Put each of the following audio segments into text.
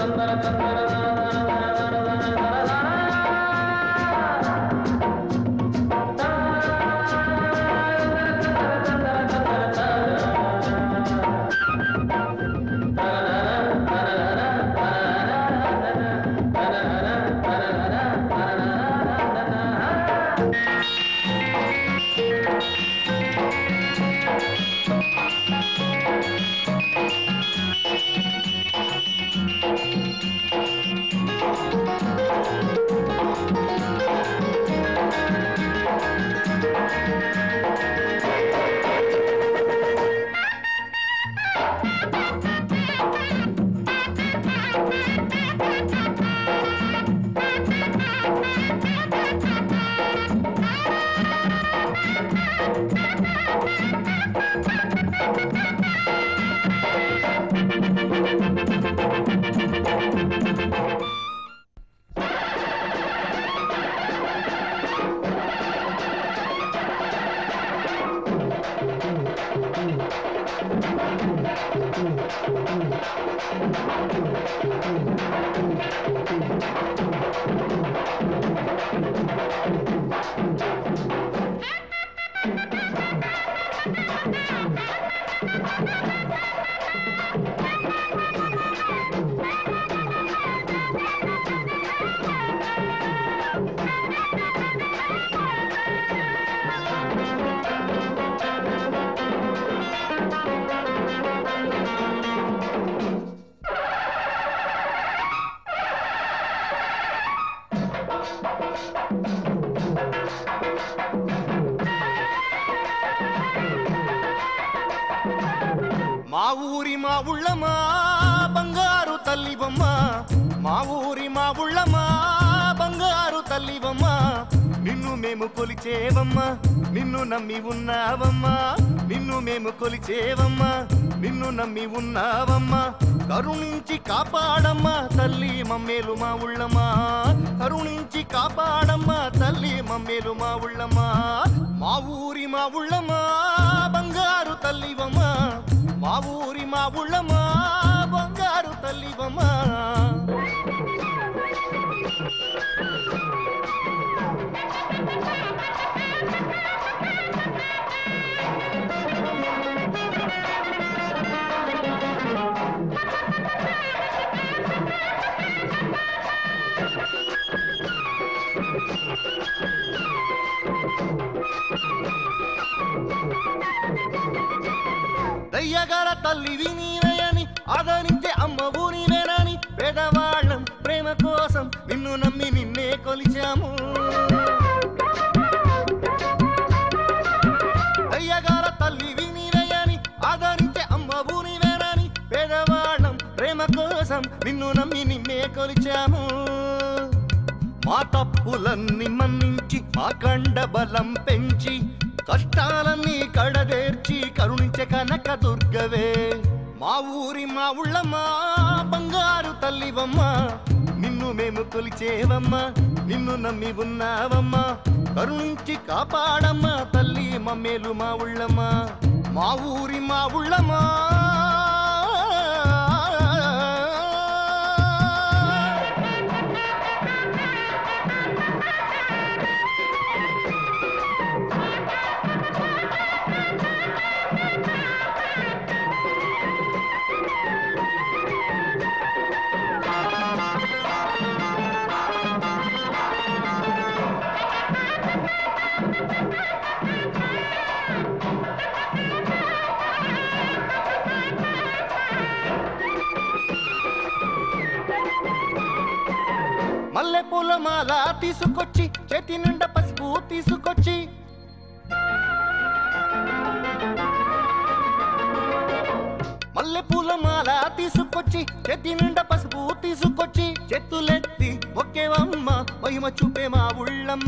మా ఊరి మా ఉళ్ళమా బంగారు తల్లి బొమ్మ మా ఊరి మా ఉళ్ళమా బంగారు తల్లి బొమ్మ నిన్ను మేము కొలిచేవమ్మా నిన్ను నమ్మి ఉన్నావమ్మా నిన్ను మేము కొలిచేవమ్మా నిన్ను నమ్మి ఉన్నావమ్మా కరుణించి కాపాడమ్మా తల్లి మమ్మేలు మా ఉళ్ళమా కరుణించి కాపాడమ్మా తల్లి మమ్మేలు మా ఉళ్ళమా మా ఊరి మా ఉళ్ళమా బంగారు తల్లివమ్మా మా ఊరి మా ఉళ్ళమా బంగారు తల్లివమ్మా దయ్యగార తల్లివి నీవేయని ఆదరించే అమ్మవు నీవేనని పేదవాళ్ళం ప్రేమ కోసం నిన్ను నమ్మి నిన్నే కొలిచాము దయ్యగార తల్లివి నీవేయని ఆదరించే అమ్మవు నీవేనని పేదవాళ్ళం ప్రేమ కోసం నిన్ను నమ్మి నిన్నే కొలిచాము మా తప్పులన్నీ మన్నించి మా కండ బలం పెంచి కష్టాలన్నీ కడదేర్చి కరుణించే కనక దుర్గవే మా ఊరి మా ఉళ్ళమ్మా బంగారు తల్లివమ్మా నిన్ను మేము కొలిచేవమ్మా నిన్ను నమ్మి ఉన్నావమ్మా కరుణించి కాపాడమ్మా తల్లి మమ్మేలు మా ఉళ్ళమ్మా మా ఊరి మా ఉళ్ళమ్మా మల్లె పూల మాల తీసుకొచ్చి చేతి నిండా పసుపు తీసుకొచ్చి మల్లె పూల మాల తీసుకొచ్చి చేతి నిండా పసుపు తీసుకొచ్చి చేతులెత్తి ఒకేవమ్మ మహిమ చూపే మా ఉళ్ళమ్మ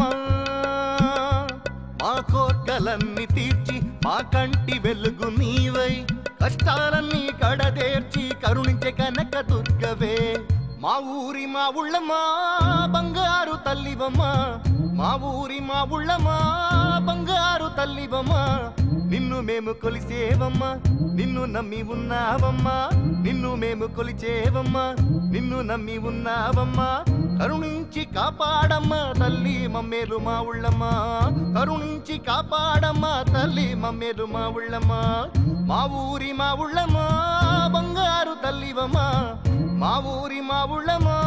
మా కోర్కలన్నీ తీర్చి మా కంటి వెలుగు నీవై కష్టాలన్నీ కడదేర్చి కరుణించే కనక దుర్గవే మా ఊరి మా ఉళ్ళమ్మా బంగారు తల్లివమ్మా మా ఊరి మా ఉళ్ళమ్మా బంగారు తల్లివమ్మా నిన్ను మేము కొలిసేవమ్మా నిన్ను నమ్మి ఉన్నావమ్మా నిన్ను మేము కొలిచేవమ్మా నిన్ను నమ్మి ఉన్నావమ్మా కరుణించి కాపాడమ్మా తల్లి మమ్మేలు మా ఉళ్ళమ్మా కరుణించి కాపాడమ్మా తల్లి మమ్మేలు మా ఉళ్ళమ్మా మా ఊరి మా ఉళ్ళమ్మా బంగారు తల్లివమ్మా మా ఊరి మా ఉళ్ళమ్మా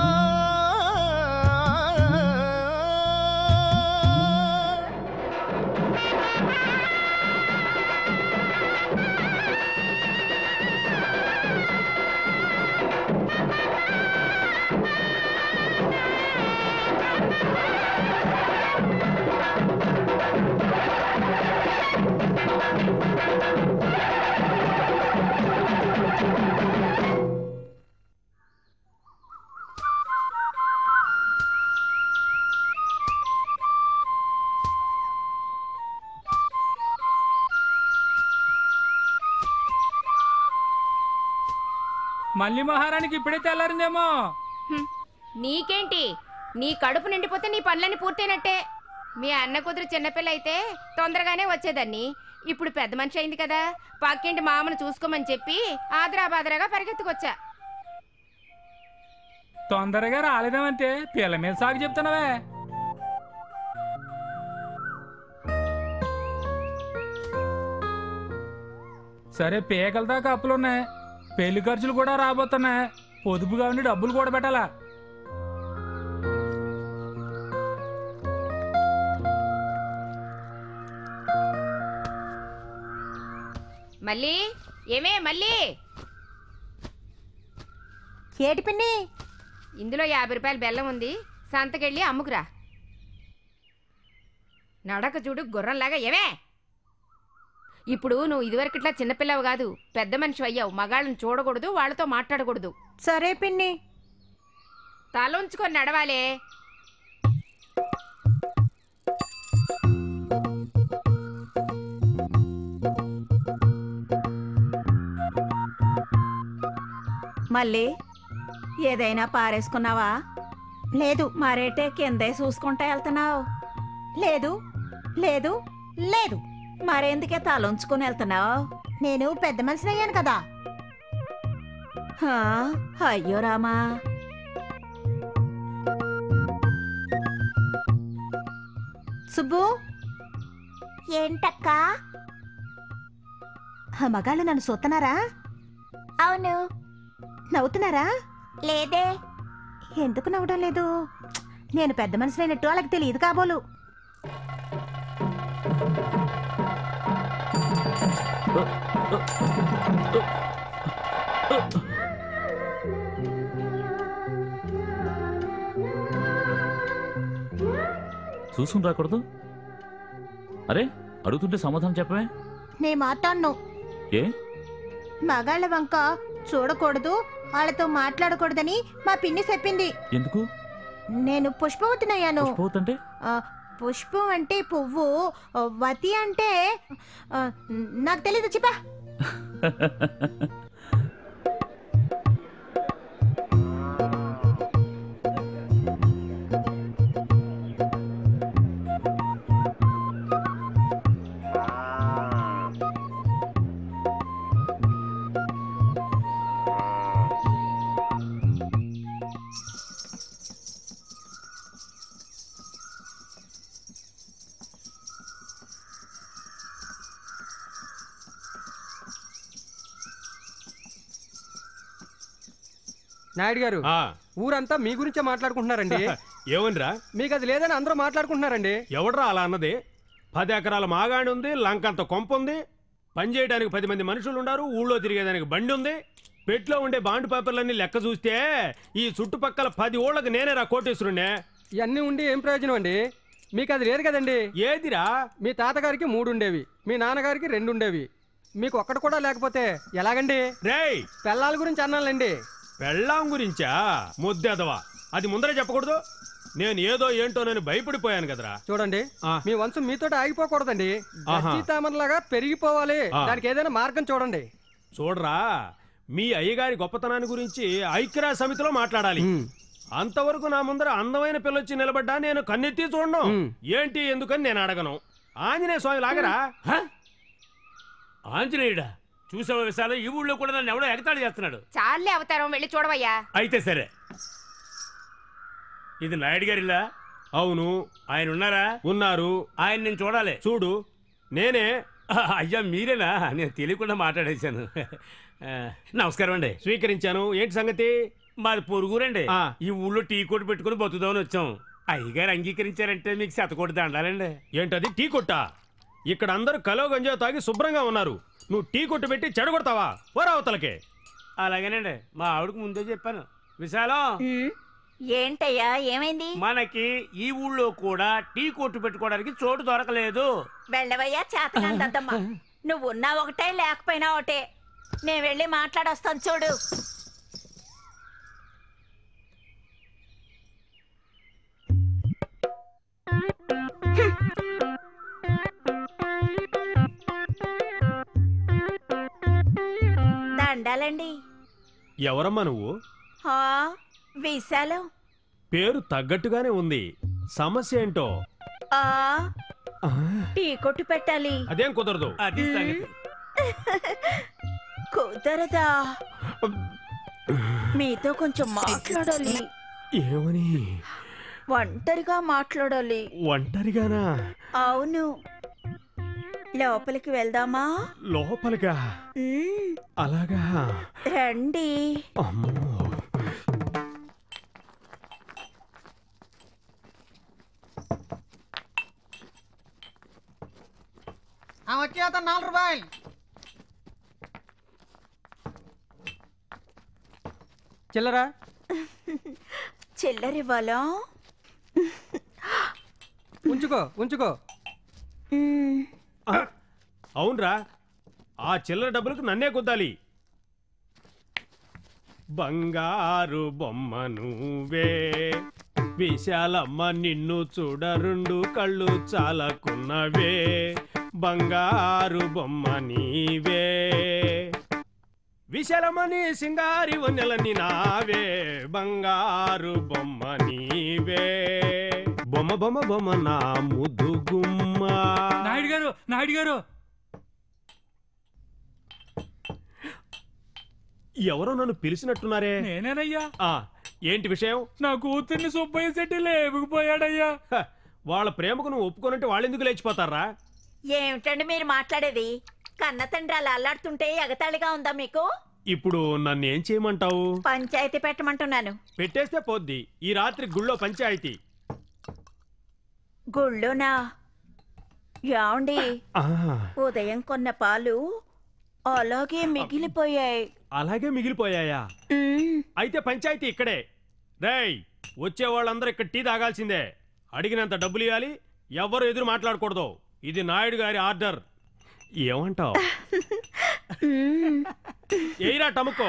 మళ్ళీ మహారానికి ఇప్పుడే తెల్లారిందేమో హ్మ్. నీకేంటి నీ కడుపు నిండిపోతే నీ పనులన్నీ పూర్తయినట్టే మీ అన్న కుదురు చిన్నపిల్ల అయితే తొందరగానే వచ్చేదాన్ని ఇప్పుడు పెద్ద మనిషి అయింది కదా పక్కింటి మామను చూసుకోమని చెప్పి ఆదరా బాదరాగా పరిగెత్తుకొచ్చా తొందరగా రాలేదేమంటే పిల్ల మీద సాగు చెప్తున్నావే సరే పేకల దాకా అప్పులున్నాయి పెళ్లి ఖర్చులు కూడా రాబోతున్నాయి పొదుపుగా ఉండి డబ్బులు కూడా పెట్టాలా మళ్ళీ ఏమే మళ్ళీ ఏటి పిన్ని ఇందులో యాభై రూపాయల బెల్లం ఉంది సంతకెళ్ళి అమ్ముకురా నడక చూడు గుర్రంలాగా ఏమే ఇప్పుడు నువ్వు ఇదివరకట్లా చిన్నపిల్లవు కాదు పెద్ద మనిషి అయ్యావు మగాళ్ళని చూడకూడదు వాళ్ళతో మాట్లాడకూడదు సరే పిన్ని తల ఉంచుకొని నడవాలే మళ్ళీ ఏదైనా పారేసుకున్నావా లేదు మరేటే కిందే చూసుకుంటా వెళ్తున్నావు లేదు లేదు లేదు మరెందుకే తలంచుకుని వెళ్తున్నావు నేను పెద్ద మనిషిని అయ్యాను కదా అయ్యో రామా సుబ్బు ఏంటక్కా మగాళ్ళు నన్ను చూస్తున్నారా అవును నవ్వుతున్నారా లేదే ఎందుకు నవ్వడం లేదు నేను పెద్ద మనిషినైనట్టు వాళ్ళకి తెలియదు కాబోలు చూసుకుని రాకూడదు అరే అడుగుతుంటే సమాధానం చెప్పవే నే మాట్లాడను ఏ మగాళ్ళ వంక చూడకూడదు వాళ్ళతో మాట్లాడకూడదని మా పిన్ని చెప్పింది ఎందుకు నేను పుష్పవతినయ్యాను పుష్పవతి ఆ, పుష్పం అంటే పువ్వు ఆ, వతి అంటే ఆ, నాకు తెలీదు చెప్పా నాయుడు గారు ఆ, ఊరంతా మీ గురించే మాట్లాడుకుంటున్నారండి ఏమనిరా మీకు అది లేదని అందరూ మాట్లాడుకుంటున్నారండి ఎవడ్రా అలా అన్నది పది ఎకరాల మాగాణి ఉంది లంకంత కొంప ఉంది పని చేయడానికి పది మంది మనుషులు ఉన్నారు ఊళ్ళో తిరిగేదానికి బండి ఉంది పెట్లో ఉండే బాండ్ పేపర్లన్నీ లెక్క చూస్తే ఈ చుట్టుపక్కల పది ఊళ్ళకి నేనే రా కోటేశ్వరుణ్ణే ఇవన్నీ ఉండి ఏం ప్రయోజనం అండి మీకు అది లేదు కదండి ఏదిరా మీ తాతగారికి మూడు ఉండేవి మీ నాన్నగారికి రెండు ఉండేవి మీకు ఒక్కటి కూడా లేకపోతే ఎలాగండి రేయ్ పిల్లల గురించి అన్నాలండి పెళ్ళాం గురించా ముద్దెదవా అది ముందరే చెప్పకూడదు నేను ఏదో ఏంటో నేను భయపడిపోయాను కదరా చూడండి ఆ. మీ వంశం మీతోటి ఆగిపోకూడదండి ఆహా. గడ్డి తామరలాగా పెరిగిపోవాలి ఆ. దానికి ఏదైనా మార్గం చూడండి చూడరా మీ అయ్యగారి గొప్పతనాన్ని గురించి ఐక్యరాజ్య సమితిలో మాట్లాడాలి ఉమ్. అంతవరకు నా ముందర అందమైన పిల్లొచ్చి నిలబడ్డా నేను కన్నెత్తి చూడను మ్. ఏంటి ఎందుకని నేను అడగను ఆంజనేయ స్వామి లాగరా హ? ఆంజనేయుడా చూసావా విశాల ఈ ఊళ్ళో కూడా నన్ను ఎవడో ఎగతాళి చేస్తున్నాడు చాలే అవతారం వెళ్ళి చూడవయ్యా అయితే సరే ఇది నాయుడు గారిలా అవును ఆయన ఉన్నారా ఉన్నారు ఆయన నేను చూడాలి చూడు నేనే అయ్యా మీరేనా నేను తెలియకుండా మాట్లాడేశాను ఆ, నమస్కారం అండి స్వీకరించాను ఏంటి సంగతి మాది పొరుగురండి ఈ ఊళ్ళో టీ కొట్టు పెట్టుకుని బతుకుదామని వచ్చాం అయ్యగారు అంగీకరించారంటే మీకు శతకోటి దండాలండి ఏంటది టీ కొట్టా ఇక్కడ అందరూ కలో గంజా తాగి శుభ్రంగా ఉన్నారు నువ్వు టీ కొట్టు పెట్టి చెడగొడతావా పోరా అవతలకే అలాగేనండి మా ఆవిడకు ముందే చెప్పాను విశాలం ఏంటయ్యా ఏమైంది మనకి ఈ ఊళ్ళో కూడా టీ కొట్టు పెట్టుకోవడానికి చోటు దొరకలేదు వెళ్ళవయ్యా చేతనందమ్మా నువ్వు ఉన్నా ఒకటే లేకపోయినా ఒకటే నేను వెళ్ళి మాట్లాడొస్తాను చూడు దండాలండి ఎవరమ్మా నువ్వు హా, విశాలం పేరు తగ్గట్టుగానే ఉంది సమస్య ఏంటో ఆ టీ కొట్టు పెట్టాలి అదేం కుదరదు అది కుదరదా మీతో కొంచెం మాట్లాడాలి ఏమని ఒంటరిగా మాట్లాడాలి ఒంటరిగానా అవును లోపలికి వెళ్దామా లోపలిగా మ్మ్, అలాగా రండి అమ్మో వచ్చేత నాలుగు రూపాయలు చిల్లరా చిల్లరివ్వాలా ఉంచుకో ఉంచుకో మ్మ్, అవునరా ఆ చిల్లర డబ్బులకు నన్నే కుద్దాలి బంగారు బొమ్మ నువ్వే విశాలమ్మ నిన్ను చూడరుండు కళ్ళు చాలకున్నవే బంగారు బొమ్మ నీవే విశాలమని సింగారి వన్నెలని నావే బంగారు బొమ్మ నీవే బొమ్మ బొమ్మ బొమ్మ నా ముద్దు గుమ్మ నాయుడు గారు నాయుడు గారు ఎవరో నన్ను పిలిచినట్టున్నారే నేనేనయ్యా ఆ ఏంటి విషయం నా కూతుర్ని సుబ్బయ్య శెట్టి లేపుకుపోయాడయ్యా హ, వాళ్ళ ప్రేమకు నువ్వు ఒప్పుకోనంటే వాళ్ళు ఎందుకు లేచిపోతారా ఏమిటండి మీరు మాట్లాడేది కన్న తండ్రి అలా అల్లాడుతుంటే ఎగతాళిగా ఉందా మీకు ఇప్పుడు నన్ను ఏం చేయమంటావు పంచాయతీ పెట్టమంటున్నాను పెట్టేస్తే పోద్ది ఈ రాత్రి గుళ్ళో పంచాయితీ గుళ్ళోనా యాండి ఆ, ఉదయం కొన్న పాలు అలాగే మిగిలిపోయాయి అలాగే మిగిలిపోయాయా మ్మ్, అయితే పంచాయితీ ఇక్కడే రేయ్ వచ్చే వాళ్ళందరూ ఇక్కడ టీ తాగాల్సిందే అడిగినంత డబ్బులు ఇవ్వాలి ఎవ్వరు ఎదురు మాట్లాడకూడదు ఇది నాయుడు గారి ఆర్డర్ ఏమంటావు మ్మ్. ఎయిరా టముకో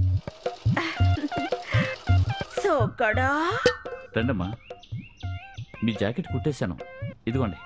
సోగ్గాడా రండమ్మా మీ జాకెట్ కుట్టేశాను ఇదిగోండి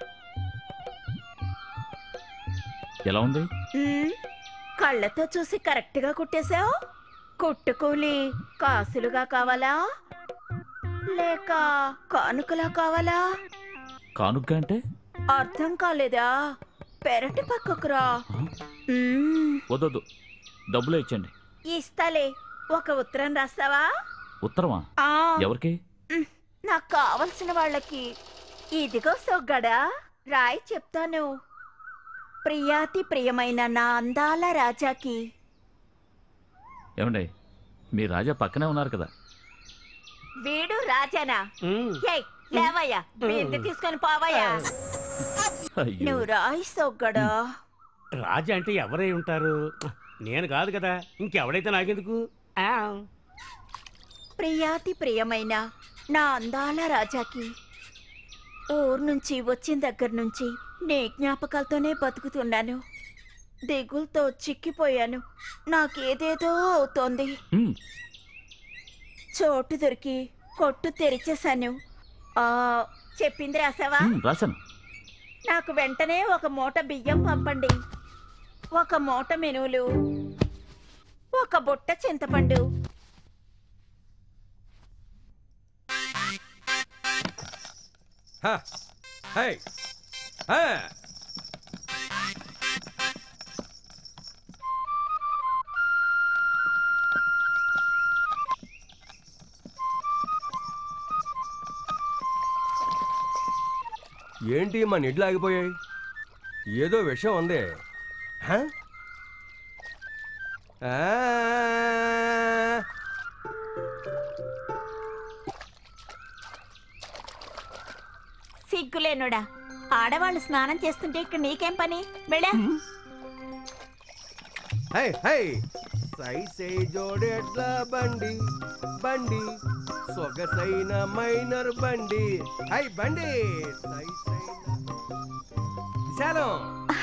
ఎలా ఉంది మ్మ్. కళ్ళతో చూసి కరెక్ట్ గా కుట్టేశావు కుట్టుకూలి కాసులుగా కావాలా లేక కానుకలా కావాలా కానుగ్గా అంటే అర్థం కాలేదా పెరటి పక్కకురా మ్మ్. వద్దొద్దు డబ్బులే ఇచ్చండి ఇస్తాలే ఒక ఉత్తరం రాస్తావా ఉత్తరమా ఆ ఎవరికి మ్, నాకు కావలసిన వాళ్ళకి ఇదిగో సొగ్గడా రాయి చెప్తాను ప్రియాతి ప్రియమైన నా అందాల రాజాకి ఏమండి మీ రాజా పక్కనే ఉన్నారు కదా వీడు రాజానా ఏయ్, లేవయ్యా బిందె తీసుకొని పోవయ్యా అయ్యో నువ్వు రాయి సొగ్గడా రాజా అంటే ఎవరై ఉంటారు నేను కాదు కదా ఇంకెవడైతే నాకెందుకు ఆ. ప్రియాతి ప్రియమైన నా అందాల రాజాకి ఊరు నుంచి వచ్చిన దగ్గర నుంచి నీ జ్ఞాపకాలతోనే బతుకుతున్నాను దిగులతో చిక్కిపోయాను నాకేదేదో అవుతోంది ఉమ్, చోటు దొరికి కొట్టు తెరిచేశాను ఆ, చెప్పింది రాసావా ఉమ్, రాశాను నాకు వెంటనే ఒక మూట బియ్యం పంపండి ఒక మూట మెనువులు ఒక బుట్ట చింతపండు హా, హై, హా. ఏంటి మా నిడ్లు ఆగిపోయాయి ఏదో విషయం ఉంది హ? ఆ. సిగ్గులేనుడా ఆడవాళ్ళు స్నానం చేస్తుంటే ఇక్కడ నీకేం పని వెళ్ళా హై హై సై సై జోడెడ్ల బండి బండి సొగసైన మైనర్ బండి హై బండి సై సై విశాలం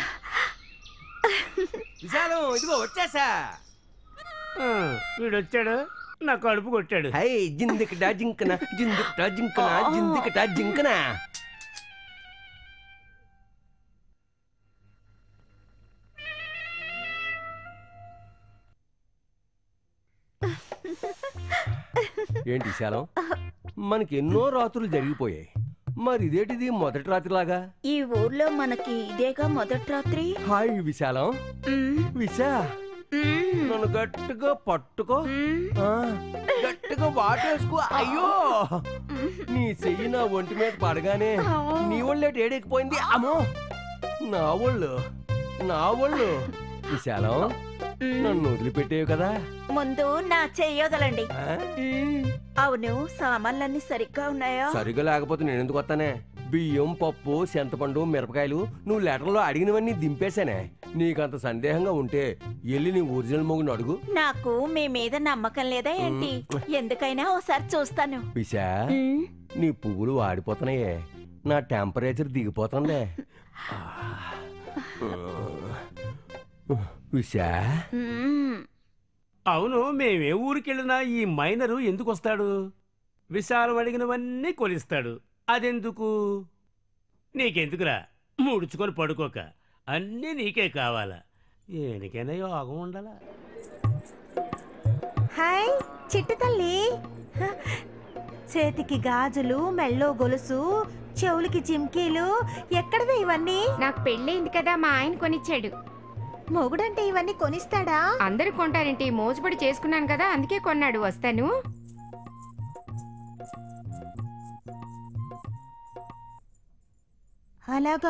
విశాలం ఇదిగో వచ్చేసా వీడు వచ్చాడు నా కడుపు కొట్టాడు హై జిందికటా జింకన జిందికటా జింకన జిందికటా జింకన ఏంటి విశాలం మనకి ఎన్నో రాత్రులు జరిగిపోయాయి మరి ఇదేటిది మొదటి రాత్రిలాగా ఈ ఊర్లో మనకి ఇదేగా మొదటి రాత్రి హాయ్ విశాలం విశా నన్ను గట్టిగా పట్టుకో ఆ, గట్టిగా వాటేసుకో అయ్యో నీ చెయ్యి నా ఒంటి మీద పడగానే నీ ఒళ్ళేటి ఏడెక్కిపోయింది అమ్మో నా ఒళ్ళు నా ఒళ్ళు విశాలం నన్ను వదిలిపెట్టేవి కదా ముందు నా చెయ్యొదలండి ఆ? అవును సామాన్లన్నీ సరిగ్గా ఉన్నాయా సరిగా లేకపోతే నేను ఎందుకు వస్తానే బియ్యం పప్పు చింతపండు మిరపకాయలు నువ్వు లెటర్లో అడిగినవన్నీ దింపేశానే నీకంత సందేహంగా ఉంటే వెళ్ళి నీ ఒరిజినల్ మొగుని అడుగు నాకు మీ మీద నమ్మకం లేదా ఏంటి ఎందుకైనా ఓసారి చూస్తాను విశా మ్మ్. నీ పువ్వులు వాడిపోతున్నాయే నా టెంపరేచర్ దిగిపోతుందే విశా మ్మ్. అవును మేమే ఊరికెళ్ళినా ఈ మైనరు ఎందుకు వస్తాడు విశాలం అడిగినవన్నీ కొలిస్తాడు అదెందుకు నీకెందుకురా ముడుచుకొని పడుకోక అన్నీ నీకే కావాలా ఏనికైనా యోగం ఉండాలా హాయ్ చిట్టు తల్లి హ, చేతికి గాజులు మెళ్ళో గొలుసు చెవులకి జిమ్కీలు ఎక్కడవే ఇవన్నీ నాకు పెళ్ళైంది కదా మా ఆయన కొనిచ్చాడు మొగుడంటే ఇవన్నీ కొనిస్తాడా అందరూ కొంటారేంటి మోజుబడి చేసుకున్నాను కదా అందుకే కొన్నాడు వస్తాను అలాగా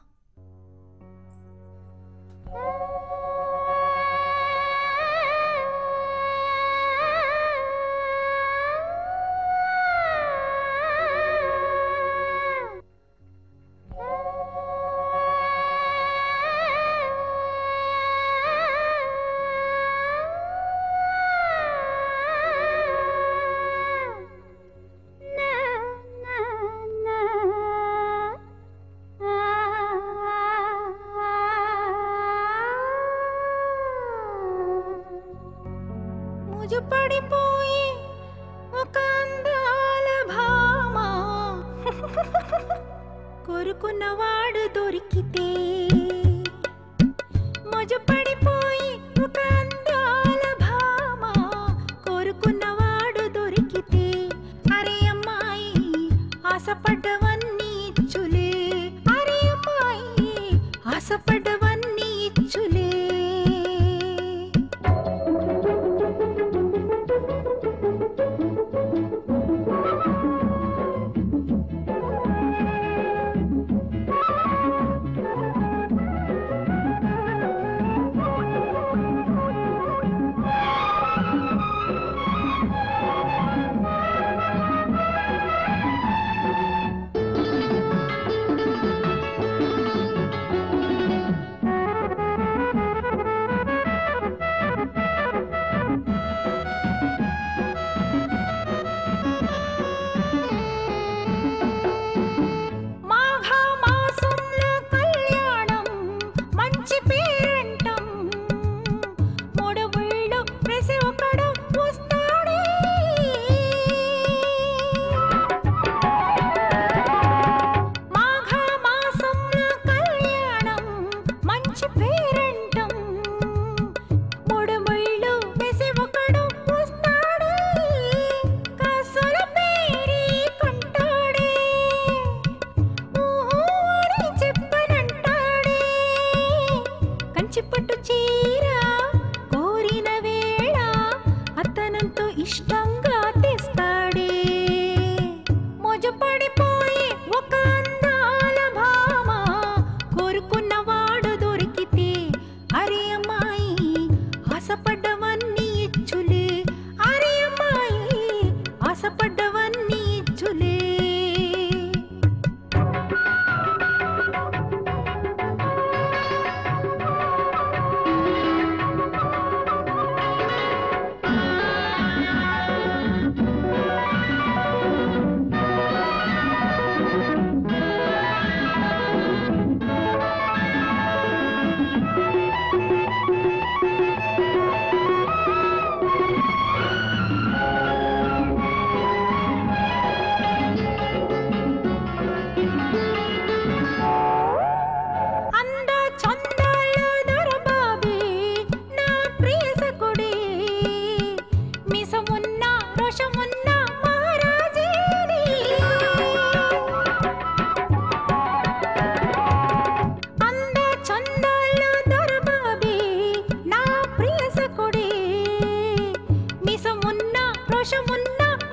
ముజుపడిపోయి ఒక అందాల భామ కొరుకున్నవాడు దొరికితే ముజుపడిపోయి ఒక అందాల భామ కోరుకున్నవాడు దొరికితే అరే అమ్మాయి ఆశపడ్డవన్నీ ఇచ్చులే అరే అమ్మాయి ఆశపడ్డవన్నీ ఇచ్చులే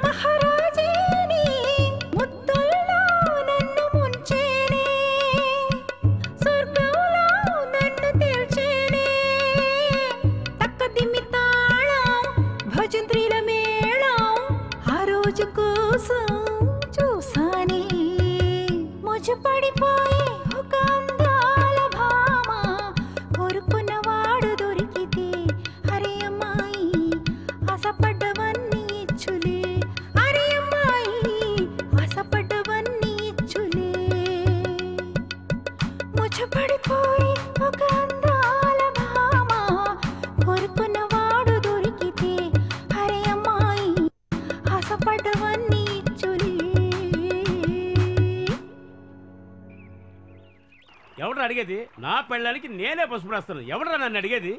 మహారాజేని ముద్దుల్లో నన్ను ముంచేనే స్వర్గంలో నన్ను తేల్చేనే తక్కదిమి తాళం భజంత్రీల మేళం ఆ రోజు కోసం చూసానే ముజపడిపోయి ఒక అందాల భామ కోరుకున్నవాడు దొరికితే అరే అమ్మాయి ఆశపడ్డవన్నీ ఇచ్చులే అరే అమ్మాయి ఆశపడ్డవన్నీ ఇచ్చులే ముచ్చపడిపోయి ఒక అందాల భామ కోరుకున్నవాడు దొరికితే అరే అమ్మాయి ఆశపడ్డవన్నీ ఇచ్చులే ఎవరు అడిగేది నా పెళ్ళానికి నేనే పసుపు రాస్తాను ఎవడరా నన్ను అడిగేది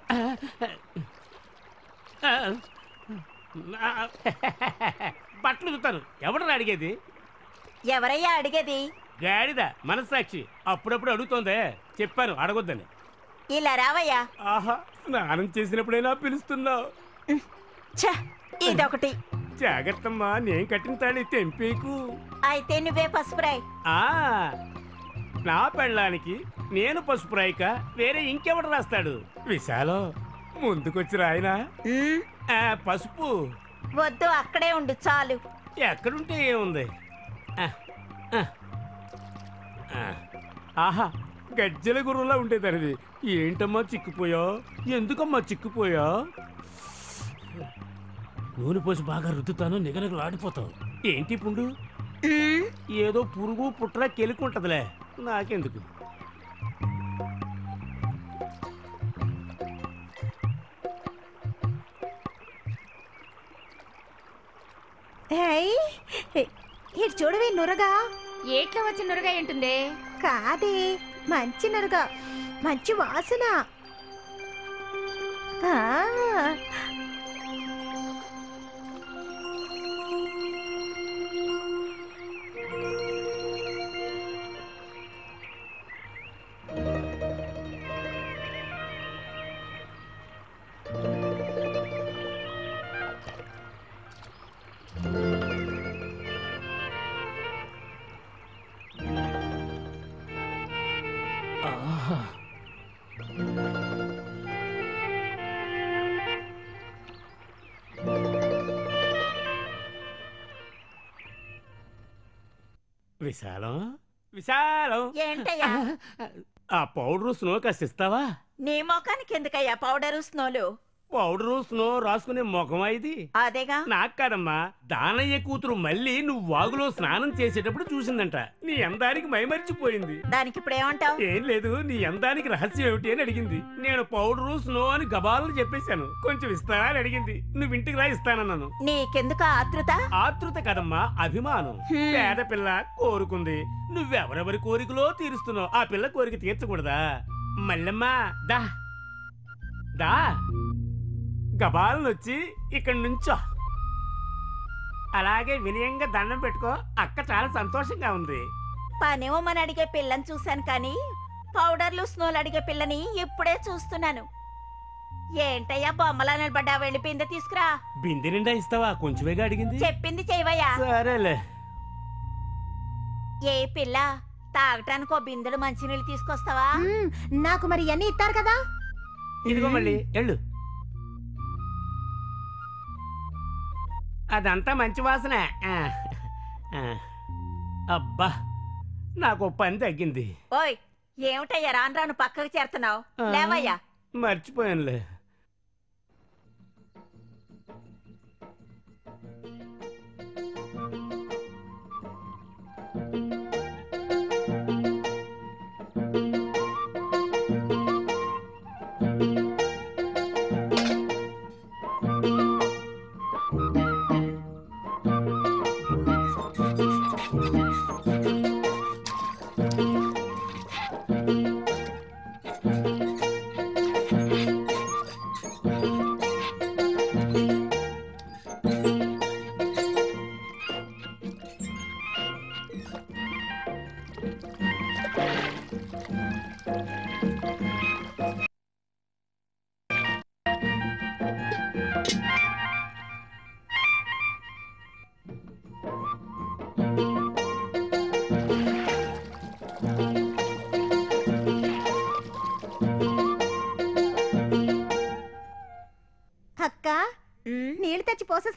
బట్టలు చూస్తాను ఎవడరా అడిగేది ఎవరయ్యా అడిగేది గాడిద మనస్సాక్షి అప్పుడప్పుడు అడుగుతోందే చెప్పాను అడగొద్దని ఇలా రావయ్యా ఆహా స్నానం చేసినప్పుడైనా పిలుస్తున్నావు ఛ ఇదొకటి జాగ్రత్తమ్మా నేను కట్టిన తాళి తెంపేకు అయితే నువ్వే పసుపురాయ్ ఆ నా పెళ్ళానికి నేను పసుపు రాయిక వేరే ఇంకెవడు రాస్తాడు విశాలం ముందుకొచ్చి రాయనా ఆ, పసుపు వద్దు అక్కడే ఉండు చాలు ఎక్కడుంటే ఏముంది ఆ, ఆ, ఆ. ఆహా గజ్జల గుర్రంలా ఉండేదానివి ఏంటమ్మా చిక్కుపోయా ఎందుకమ్మా చిక్కుపోయా నూనె పోసి బాగా రుద్దుతాను నిగనగలు ఆడిపోతావు ఏంటి పుండు ఏదో పురుగు పుట్ర కెలుకుంటదిలే నాకెందుకు ఏయ్ ఇటు చూడవే నురగా ఏట్లో వచ్చి నురగా ఏంటుంది కాదే మంచి నురగా మంచి వాసన ఆ, విశాలం విశాలం ఏంటయ్యా ఆ పౌడర్ స్నో కాస్త ఇస్తావా నీ మొఖానికి ఎందుకయ్యా పౌడరు స్నోలు పౌడరు స్నో రాసుకునే ముఖమా ఇది అదేగా నాకు కాదమ్మా దానయ్య కూతురు మళ్ళీ నువ్వు వాగులో స్నానం చేసేటప్పుడు చూసిందంట నీ అందానికి మైమరిచిపోయింది దానికి ఇప్పుడు ఏమంటావు ఏం లేదు నీ అందానికి రహస్యం ఏమిటి అని అడిగింది నేను పౌడరు స్నో అని గబాలను చెప్పేశాను కొంచెం ఇస్తావా అని అడిగింది నువ్వు ఇంటికి రా ఇస్తానన్నాను నీకెందుకు ఆ ఆతృత ఆతృత కదమ్మా అభిమానం హ్మ్. పేద పిల్ల కోరుకుంది నువ్వెవరెవరి కోరికలో తీరుస్తున్నావు ఆ పిల్ల కోరిక తీర్చకూడదా మల్లమ్మా దా దా గబాలను వచ్చి ఇక్కడి నుంచో అలాగే వినయంగా దండం పెట్టుకో అక్క చాలా సంతోషంగా ఉంది పనేమని అడిగే పిల్లని చూశాను కానీ పౌడర్లు స్నోలు అడిగే పిల్లని ఇప్పుడే చూస్తున్నాను ఏంటయ్యా బొమ్మలా నిలబడ్డా వెళ్ళిపోయింది తీసుకురా బిందె నిండా ఇస్తావా కొంచెమేగా అడిగింది చెప్పింది చేయవయ్యా సరేలే ఏ పిల్ల తాగటానికి ఓ బిందెడు మంచినీళ్ళు తీసుకొస్తావా నాకు మరి అన్ని ఇస్తారు కదా ఇదిగో మళ్ళీ ఎళ్ళు అదంతా మంచి వాసన ఆ, ఆ. అబ్బా నాకు ఓ పని తగ్గింది ఓయ్ ఏమిటయ్యా రాను రాను పక్కకు చేరుతున్నావు ఆ. లేవయ్యా మర్చిపోయానులే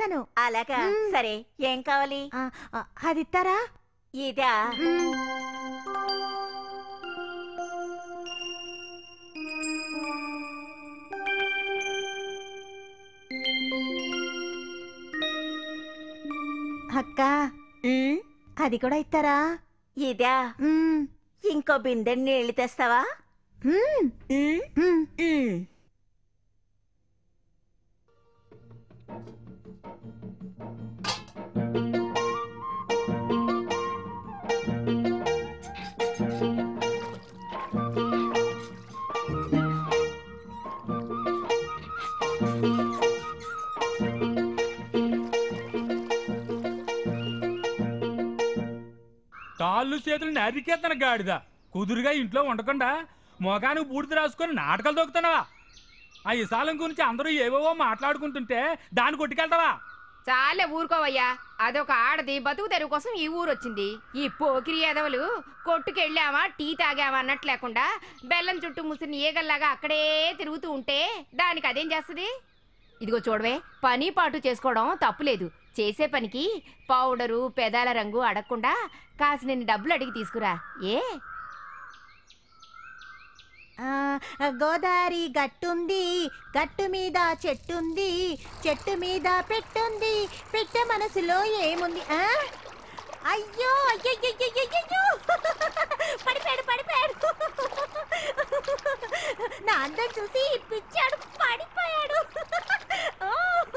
ఇచ్చేస్తాను అలాగా మ్మ్. సరే ఏం కావాలి ఆ, ఆ, అది ఇస్తారా ఇదా మ్మ్. అక్క మ్మ్, అది కూడా ఇస్తారా ఇదా మ్మ్. ఇంకో బిందె నీళ్లు తెస్తావా మ్మ్. మ్మ్, మ్మ్. మ్మ్. కాళ్ళు చేతులు నరికేతన గాడిద కుదురుగా ఇంట్లో ఉండకుండా మొగానికి బూడిద రాసుకొని నాటకాలు దొక్కుతున్నావా ఆ ఇసాలం గురించి అందరూ ఏవేవో మాట్లాడుకుంటుంటే దాన్ని కొట్టుకెళ్తావా చాలే ఊరుకోవయ్యా అదొక ఆడది బతుకు తెరువు కోసం ఈ ఊరు వచ్చింది ఈ పోకిరి ఎదవలు కొట్టుకెళ్ళామా టీ తాగామా అన్నట్టు లేకుండా బెల్లం చుట్టూ ముసిరిన ఈగల్లాగా అక్కడే తిరుగుతూ ఉంటే దానికి అదేం చేస్తుంది ఇదిగో చూడవే పని పాటు చేసుకోవడం తప్పులేదు చేసే పనికి పౌడరు పెదాల రంగు అడగకుండా కాసినన్ని డబ్బులు అడిగి తీసుకురా ఏ ఆ, గోదావరి గట్టుంది గట్టు మీద చెట్టుంది చెట్టు మీద పెట్టుంది పెట్ట మనసులో ఏముంది ఆ? అయ్యో అయ్యయ్యయ్యయ్యయ్యో పడిపోయాడు పడిపోయాడు నా అందం చూసి పిచ్చాడు పడిపోయాడు ఓ!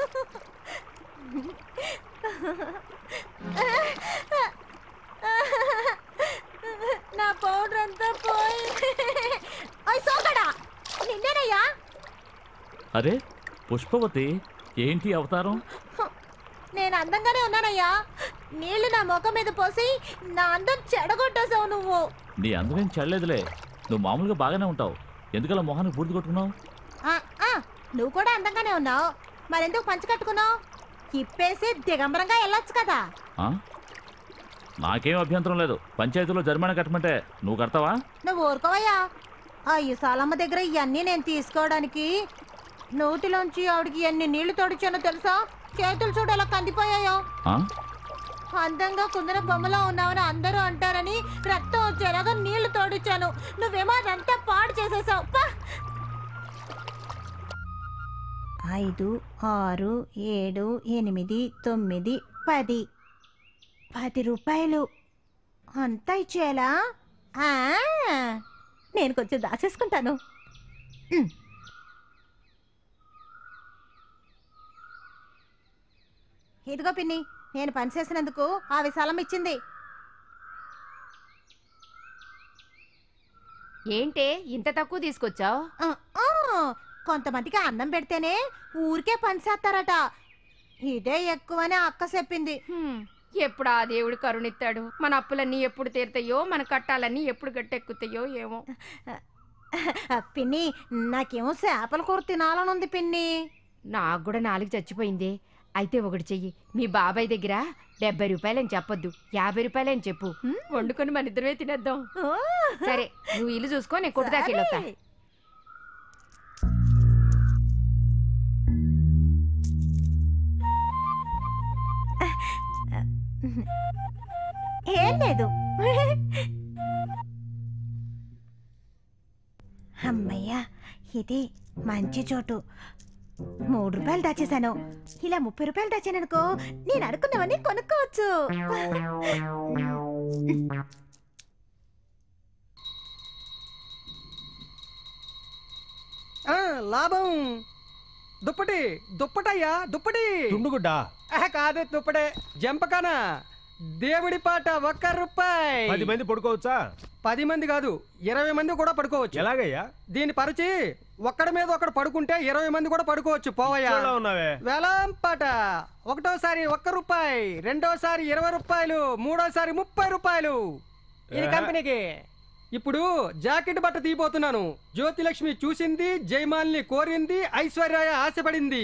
నా పౌడర్ అంతా పోయింది ఓయ్ సోకడా నిన్నేనయ్యా అరే పుష్పవతి ఏంటి అవతారం నేను అందంగానే ఉన్నానయ్యా నీళ్లు నా ముఖం మీద పోసి నా అందం చెడగొట్టేసావు నువ్వు నీ అందమేం చెడలేదులే నువ్వు మామూలుగా బాగానే ఉంటావు ఎందుకలా మొహాన్ని పూర్తి కొట్టుకున్నావు ఆ, ఆ, నువ్వు కూడా అందంగానే ఉన్నావు మరెందుకు పంచి కట్టుకున్నావు ఇప్పేసి దిగంబరంగా వెళ్ళొచ్చు కదా ఆ? నాకేం అభ్యంతరం లేదు పంచాయతీలో జరిమానా కట్టమంటే నువ్వు కడతావా నువ్వు ఊరుకోవయ్యా ఆ ఇసాలమ్మ దగ్గర ఇవన్నీ నేను తీసుకోవడానికి నోటిలోంచి ఆవిడకి ఎన్ని నీళ్లు తోడిచానో తెలుసా చేతులు చూడు ఎలా కందిపోయాయో ఆ? అందంగా కుందర బొమ్మలో ఉన్నావని అందరూ అంటారని రక్తం వచ్చేలాగా నీళ్లు తోడిచ్చాను నువ్వేమో అదంతా పాడు చేసేసావు పా! ఐదు ఆరు ఏడు ఎనిమిది తొమ్మిది పది పది రూపాయలు అంతా ఇచ్చేయాలా ఆ, నేను కొంచెం దాచేసుకుంటాను ఉమ్. ఇదిగో పిన్ని నేను పని చేసినందుకు ఆ విశాలం ఇచ్చింది ఏంటే ఇంత తక్కువ తీసుకొచ్చావు ఆ, ఆ, కొంతమందికి అన్నం పెడితేనే ఊరికే పని చేస్తారట ఇదే ఎక్కువని అక్క చెప్పింది ఎప్పుడు ఆ దేవుడు కరుణిస్తాడు మన అప్పులన్నీ ఎప్పుడు తీరుతాయో మన కట్టాలన్నీ ఎప్పుడు గట్టెక్కుతాయో ఏమో ఆ, పిన్ని నాకేమో చేపల కూర తినాలని ఉంది పిన్ని నాకు కూడా నాలుగు చచ్చిపోయింది అయితే ఒకటి చెయ్యి మీ బాబాయ్ దగ్గర డెబ్బై రూపాయలని చెప్పొద్దు యాభై రూపాయలని చెప్పు వండుకొని మన ఇద్దరమే తినేద్దాం ఓ, సరే నువ్వు ఇల్లు చూసుకో నేను కొట్టు దాకా వెళ్ళొస్తా సరే. ఏం లేదు అమ్మయ్యా ఇది మంచి చోటు మూడు రూపాయలు దాచేశాను ఇలా ముప్పై రూపాయలు దాచాననుకో నేను అనుకున్నవన్నీ కొనుక్కోవచ్చు ఆ, లాభం దుప్పటి దుప్పటయ్యా దుప్పటి తుండుగుడ్డా ఆహా, కాదు దుప్పటే జంపకానా దేవుడి పాట ఒక్క రూపాయి పది మంది పడుకోవచ్చా పది మంది కాదు ఇరవై మంది కూడా పడుకోవచ్చు ఎలాగయ్యా దీన్ని పరిచి ఒక్కడి మీద ఒకడు పడుకుంటే ఇరవై మంది కూడా పడుకోవచ్చు పోవయ్యా పిచ్చోళ్ళ ఉన్నావే వెలాం పాట ఒకటోసారి ఒక్క రూపాయి రెండోసారి ఇరవై రూపాయలు మూడోసారి ముప్పై రూపాయలు ఇది ఏ? కంపెనీకి ఇప్పుడు జాకెట్ బట్ట తీయబోతున్నాను జ్యోతిలక్ష్మి చూసింది జయమాల్ని కోరింది ఐశ్వర్య ఆశపడింది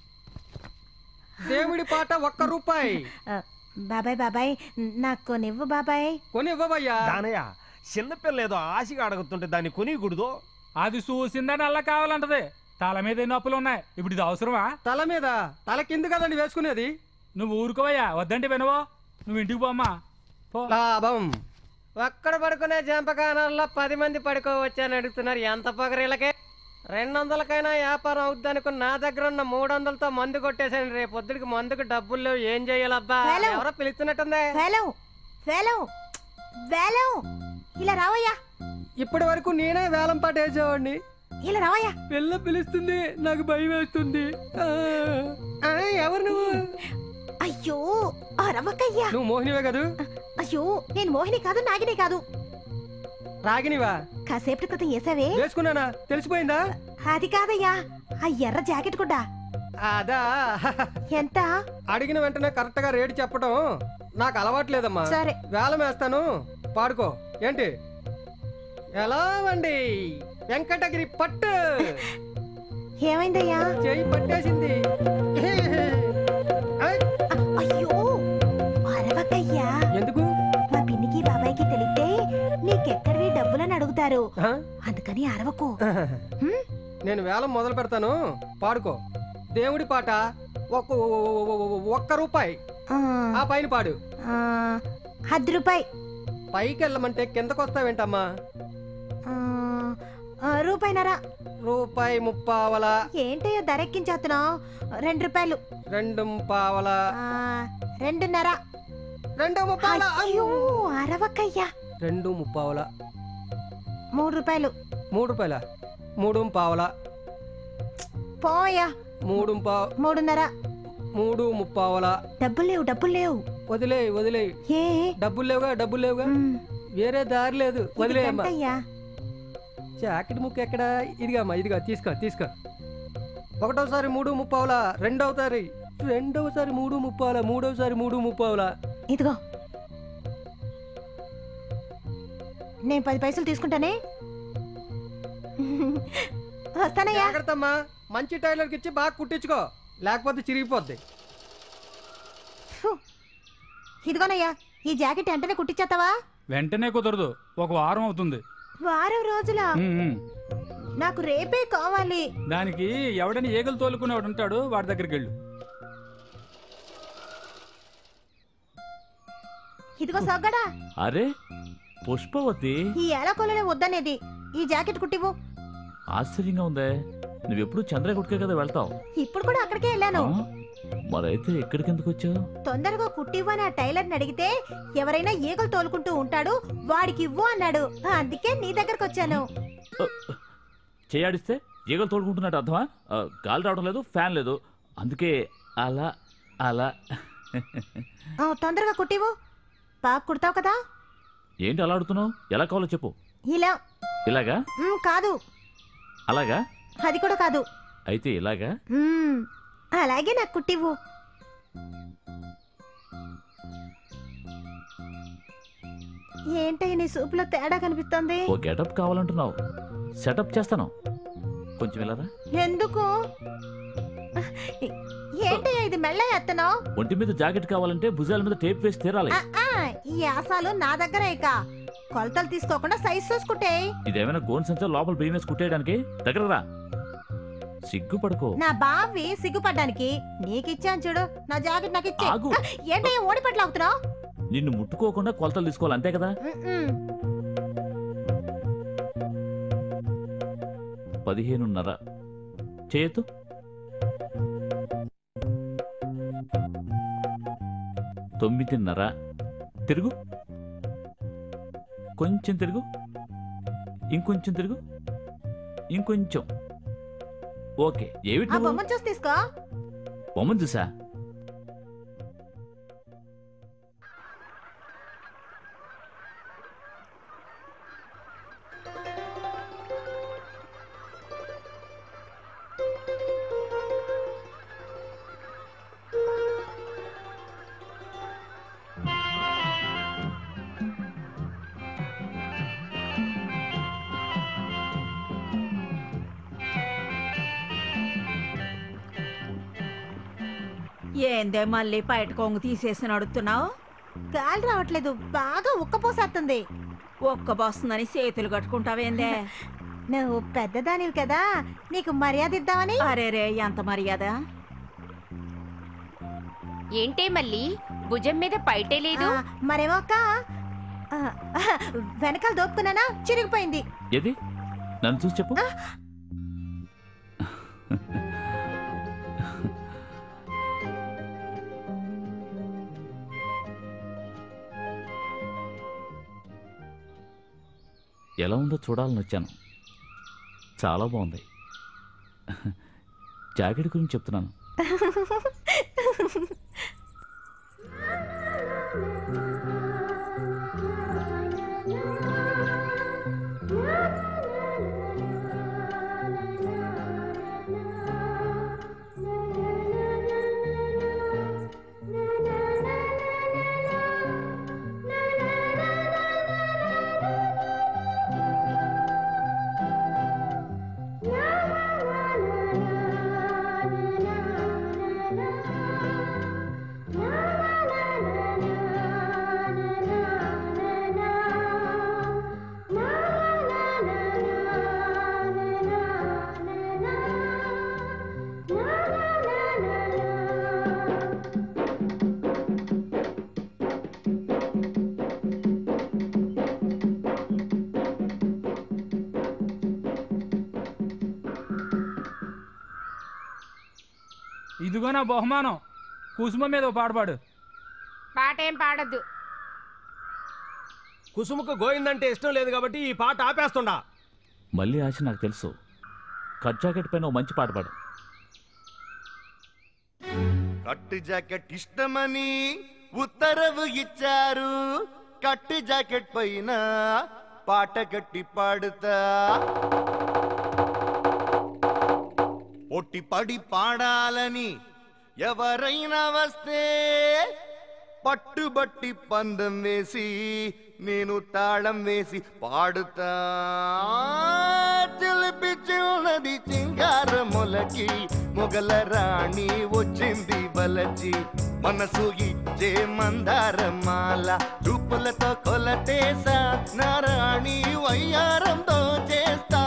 దేవుడి పాట ఒక్క రూపాయి ఆ, బాబాయ్ బాబాయ్ నాకు నివ్వు బాబాయ్ కొని ఇవ్వబయ్యా దానయ్య చిన్నపిల్ల ఏదో ఆశగా అడుగుతుంటే దాన్ని కొనికూడదు అది చూసిందని అలా కావాలంటది తల మీద ఎన్ని అప్పులు ఉన్నాయి ఇప్పుడు ఇది అవసరమా తల మీద తల కింద కదండి వేసుకునేది నువ్వు ఊరుకోవయ్యా వద్దంటే వినవో నువ్వు ఇంటికి పోమ్మా పో లాభం ఒక్కడ పడుకునే జంపకానాల్లో పది మంది పడుకోవచ్చని అడుగుతున్నారు ఎంత పొగరీలకే రెండు వందలకైనా వ్యాపారం అవుద్దనుకుని నా దగ్గర ఉన్న మూడు వందలతో మందు కొట్టేశాను రేపు పొద్దుడికి మందుకు డబ్బులు లేవు ఏం చెయ్యాలబ్బా హలో. ఎవరో పిలుస్తున్నట్టుంది వేలం వేలం వేలం ఇలా రావయ్యా ఇప్పటి వరకు నేనే వేలం పాట వేసేవాడిని ఇలా రావయ్యా పిల్ల పిలుస్తుంది నాకు భయం వేస్తుంది ఆ. ఆ, ఎవరు నువ్వు అయ్యో ఆ రవ్వకయ్యా నువ్వు మోహినివే కదూ అయ్యో నేను మోహిని కాదు నాగిని కాదు రాగినివా కాసేపటి క్రితం వేసావే వేసుకున్నానా తెలిసిపోయిందా అది కాదయ్యా ఆ ఎర్ర జాకెట్ కూడా అదా ఎంత అడిగిన వెంటనే కరెక్ట్ గా రేటు చెప్పడం నాకు అలవాట్లేదమ్మా సరే. వేలం వేస్తాను పాడుకో ఏంటి ఎలా వండి వెంకటగిరి పట్టు ఏమైందయ్యా చెయ్యి పట్టేసింది ఐ, అయ్యో అరవకయ్యా ఎందుకు మా పిన్నికి బాబాయ్కి తెలిస్తే నీకెక్కడివి డబ్బులని అడుగుతారు ఆ? అందుకని అరవకు హ్మ్? నేను వేలం మొదలు పెడతాను పాడుకో దేవుడి పాట ఒక్క ఒక్క రూపాయి ఆ, ఆ పైన పాడు ఆ, హద్దు రూపాయి పైకి వెళ్ళమంటే కిందకు వస్తావేంటమ్మా ఆ, ఆ, రూపాయినరా రూపాయి ముప్పావల ఏంటయ్యో ధరెక్కించేస్తున్నావు రెండు రూపాయలు రెండు పావల ఆ, రెండున్నర రెండు ముప్పావల అయ్యో అరవకయ్యా రెండు ముప్పావల మూడు రూపాయలు మూడు రూపాయల మూడు పావల పోయా మూడు పా మూడున్నర మూడు ముప్పావల డబ్బులు లేవు డబ్బులు లేవు వదిలే వదిలే ఏ డబ్బులు లేవుగా డబ్బులు లేవుగా మ్, వేరే దారి లేదు ఇది వదిలేయమ్మా గంటయ్యా. జాకెట్ ముక్క ఎక్కడ ఇదిగమ్మా ఇదిగా తీసుకో తీసుకో ఒకటోసారి మూడు ముప్పావుల రెండవసారి రెండవసారి మూడు ముప్పావుల మూడవసారి మూడు ముప్పావుల ఇదిగో నేను పది పైసలు తీసుకుంటానే వస్తానయ్యా జాగ్రత్త అమ్మా మంచి టైలర్కి ఇచ్చి బాగా కుట్టించుకో లేకపోతే చిరిగిపోద్ది ఫు. ఇదిగోనయ్యా ఈ జాకెట్ వెంటనే కుట్టించేస్తావా వెంటనే కుదరదు ఒక వారం అవుతుంది వారం రోజుల ఉమ్, ఉమ్. నాకు రేపే కావాలి దానికి ఎవడని ఈగలు తోలుకునేవాడు ఉంటాడు వాడి దగ్గరికి వెళ్ళు ఇదిగో సగ్గడా అరే పుష్పవతి ఈ ఏలకొల్లనే వద్దనేది ఈ జాకెట్ కుట్టివు ఆశ్చర్యంగా ఉందే నువ్వెప్పుడు చంద్రగుడికే కదా వెళ్తావు ఇప్పుడు కూడా అక్కడికే వెళ్ళాను ఆ? మరైతే ఎక్కడికి ఎందుకు వచ్చావు తొందరగా కుట్టివ్వు అని ఆ టైలర్ని అడిగితే ఎవరైనా ఈగలు తోలుకుంటూ ఉంటాడు వాడికి ఇవ్వు అన్నాడు అందుకే నీ దగ్గరకు వచ్చాను చేయాడిస్తే ఈగలు తోడుకుంటున్నట్టు అర్థమా ఆ, గాలి రావడం లేదు ఫ్యాన్ లేదు అందుకే అలా అలా ఆ, తొందరగా కుట్టివ్వు బాగా కుడతావు కదా ఏంటి అలా ఆడుతున్నావు ఎలా కావాలో చెప్పు ఇలా ఇలాగా మ్, కాదు అలాగా అది కూడా కాదు అయితే ఇలాగా మ్, అలాగే నాకు కుట్టివ్వు ఏంటయ్య నీ సూపులో తేడా కనిపిస్తుంది ఓ గెటప్ కావాలంటున్నావు సెటప్ చేస్తాను కొంచెం ఇలారా ఎందుకు ఏంటయ్య ఇది మెల్ల ఎత్తనో ఒంటి మీద జాకెట్ కావాలంటే భుజాల మీద టేప్ వేసి తీరాలి ఈ ఆసాలు నా దగ్గర ఇక కొలతలు తీసుకోకుండా సైజ్ చూసుకుంటే ఇదేమైనా గోన్ సంచా లోపల బియ్యం వేసి కుట్టేయడానికి దగ్గర రా సిగ్గుపడుకో నా బావి సిగ్గుపడ్డానికి నీకిచ్చాను చూడు నా జాకెట్ నాకు ఇచ్చే ఆగు. ఏంటయ్య ఓడిపట్లు అవుతున్నావు నిన్ను ముట్టుకోకుండా కొలతలు తీసుకోవాలి అంతే కదా పదిహేనున్నర చేయొద్దు తొమ్మిదిన్నర తిరుగు కొంచెం తిరుగు ఇంకొంచెం తిరుగు ఇంకొంచెం ఓకే ఏమిటి ఆ నువ్వు? బొమ్మను చూసి తీసుకో బొమ్మను చూసా ఏందే మళ్ళీ బయట కొంగు తీసేసి నడుస్తున్నావు గాలి రావట్లేదు బాగా ఉక్కపోసేస్తుంది ఒక్క బస్తుందని చేతులు కట్టుకుంటావేందే నువ్వు పెద్దదానివి కదా నీకు మర్యాద ఇద్దామని అరే రే ఎంత మర్యాద ఏంటే మళ్ళీ భుజం మీద పైటే లేదు ఆ, మరేమో అక్క ఆ, వెనకాల దోపుకున్నానా చిరిగిపోయింది ఏది నన్ను చూసి చెప్పు ఎలా ఉందో చూడాలని వచ్చాను చాలా బాగుంది జాకెట్ గురించి చెప్తున్నాను ఇదిగో నా బహుమానం కుసుమ మీద ఓ పాట పాడు పాట ఏం పాడొద్దు కుసుముకు గోయిందంటే ఇష్టం లేదు కాబట్టి ఈ పాట ఆపేస్తుండా మళ్ళీ ఆశ నాకు తెలుసు కట్ జాకెట్ పైన ఓ మంచి పాట పాడు కట్టు జాకెట్ ఇష్టమని ఉత్తరవు ఇచ్చారు కట్టు జాకెట్ పైన పాట కట్టి పాడుతా పొట్టి పడి పాడాలని ఎవరైనా వస్తే పట్టుబట్టి పందం వేసి నేను తాళం వేసి పాడుతా చిలిపి చిన్నది చింగార మొలకి మొగల రాణి వచ్చింది బలచి మనసు ఇచ్చే మందారమాల చూపులతో కొలతేసా నారాణి వయ్యారంతో చేస్తా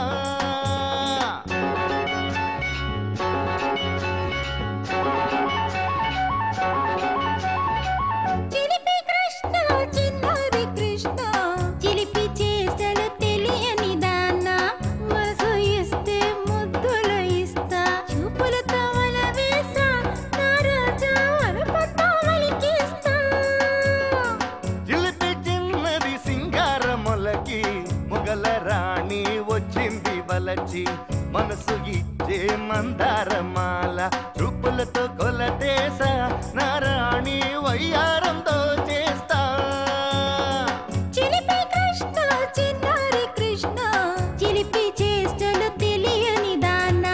చిలిపి కృష్ణ చిన్నారి కృష్ణ చిలిపి చేసలు తెలియని దాన్న మనసు ఇస్తే ముద్దులు ఇస్తా చూపులతో వల వేసా నా రాజా వలపట్ట వలికిస్తా చిలిపి చిన్నది సింగార మొలకి మొగల రాణి వచ్చింది వలచి మనసు ఇచ్చే మందారమాల చూపులతో కొలతేస నారాణి వయ్యారంతో చేస్తా చిలిపి కృష్ణ చిన్నారి కృష్ణ చిలిపి చేసలు తెలియని దాన్న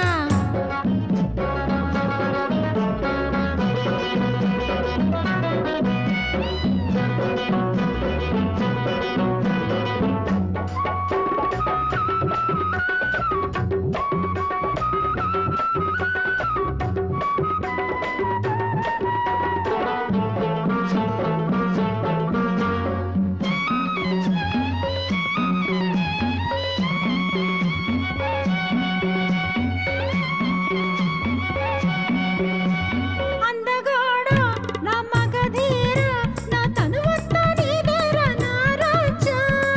అందగాడ నా మగధీర నా తనువంతా నీదేరా నా రాజా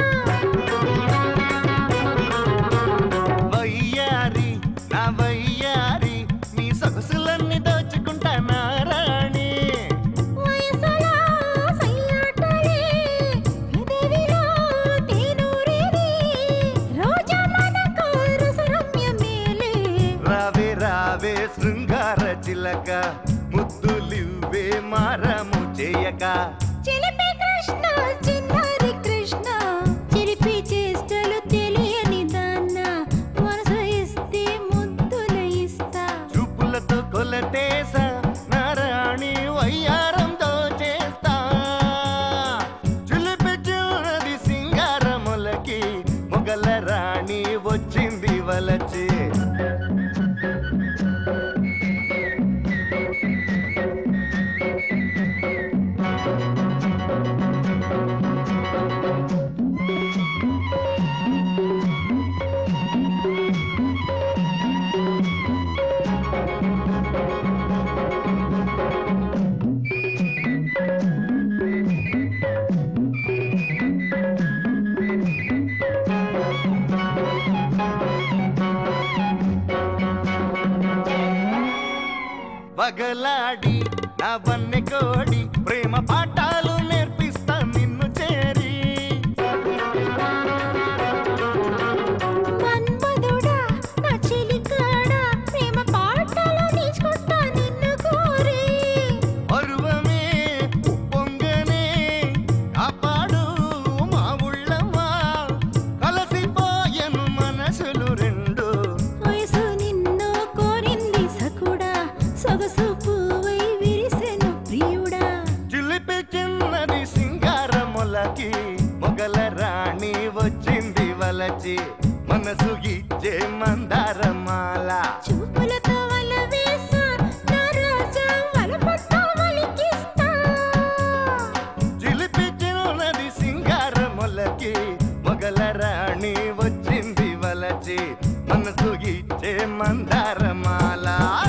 వయ్యారి నా వయ్యారి నీ సొగసులన్నీ దోచుకుంటా నారాణి వయసలా సయ్యాటలే హృదయవిలో తేనూరేది రోజా మనకు రసరమ్యమేలే రావే రావే శృంగార చిలక ముద్దులివ్వే మారము చేయక చిలిపి కృష్ణ చిన్నారి కృష్ణ చిలిపి చేష్టలు తెలియని దాన్న మనసు ఇస్తే ముద్దులు ఇస్తా చూపులతో కొలతేస నారాణి వయ్యారంతో చేస్తా చిలిపి చిన్నది సింగార మొలకి మొగల రాణి వచ్చింది వలచి వగలాడి నా వన్నె కోడి ప్రేమ పాఠాలు నేర్పిస్తా నిన్ను చేరి మన్మధుడా నా చెలికాడా ప్రేమ పాటలు నేర్చుకుంటా నిన్ను కోరి పరువమే పొంగనే కాపాడు మా ఉళ్ళమ్మా కలసిపోయను మనసులు రెండు వయసు నిన్ను కోరింది సకుడా సొగసు పువ్వై విరిసెను ప్రియుడా చిలిపి చిన్నది సింగారములకి మొగల రాణి వచ్చింది వలచి మనసు ఇచ్చే మందారమాల చూపులతో వల వేసా నా రాజా వలపట్ట వలికిస్తా చిలిపి చిన్నది సింగారములకి మొగల రాణి వచ్చింది వలచి మనసు ఇచ్చే మందారమాల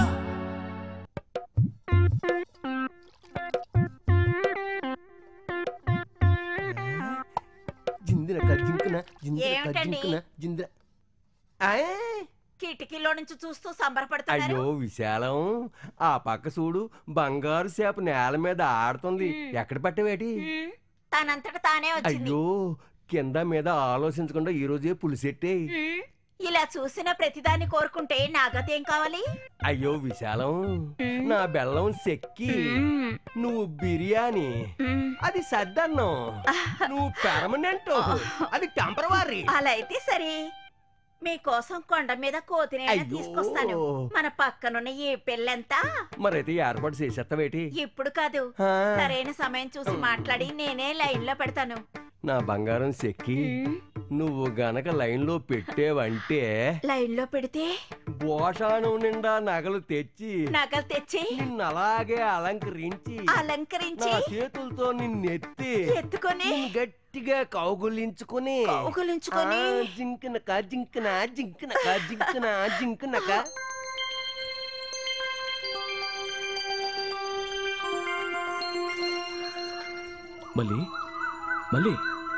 జిందినక జింకన జిందినక ఏమిటండి? జింకన జిందిన ఆయ్! కిటికీలో నుంచి చూస్తూ సంబరపడుతున్నారు అయ్యో విశాలం ఆ పక్క చూడు బంగారు చేప నేల మీద ఆడుతుంది ఎక్కడ పట్టవేటి హ్మ్, తనంతట తానే వచ్చింది అయ్యో కింద మీద ఆలోచించకుండా ఈ రోజే పులిసెట్టే హ్మ్, ఇలా చూసిన ప్రతిదాన్ని కోరుకుంటే నాగతేం కావాలి అయ్యో విశాలం నా బెల్లం చెక్కి నువ్వు బిర్యానీ అది సద్దన్నం నువ్వు పెర్మనెంట్ అది టెంపరవరీ అలా అయితే సరే మీకోసం కొండ మీద కోతిని అయ్యో. తీసుకొస్తాను మన పక్కనున్న ఈ పెళ్ళెంత మరైతే ఏర్పాటు చేసేస్తావేటి ఇప్పుడు కాదు ఆ. సరైన సమయం చూసి మాట్లాడి నేనే లైన్ లో పెడతాను నా బంగారం చెక్కి నువ్వు గనక లైన్ లో పెట్టేవంటే లైన్ లో పెడితే భోషాణం నిండా నగలు తెచ్చి నగలు తెచ్చి నిన్ను అలాగే అలంకరించి అలంకరించి నా చేతులతో నిన్నెత్తి ఎత్తుకొని నిన్ను గట్టిగా కౌగులించుకుని కౌగులించుకొని? ఆ, జింకనక జింకన జింకనక జింకన జింకనక మళ్ళీ మళ్ళీ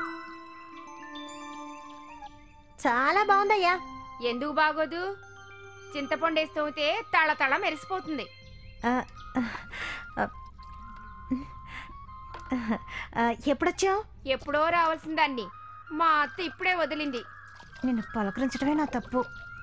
చాలా బాగుందయ్యా ఎందుకు బాగోదు చింతపండు వేస్తే తళ తళ మెరిసిపోతుంది ఆ, ఆ, ఆ, ఎప్పుడొచ్చావు ఎప్పుడో రావాల్సిన దాన్ని మా అత్త ఇప్పుడే వదిలింది నిన్ను పలకరించడమే నా తప్పు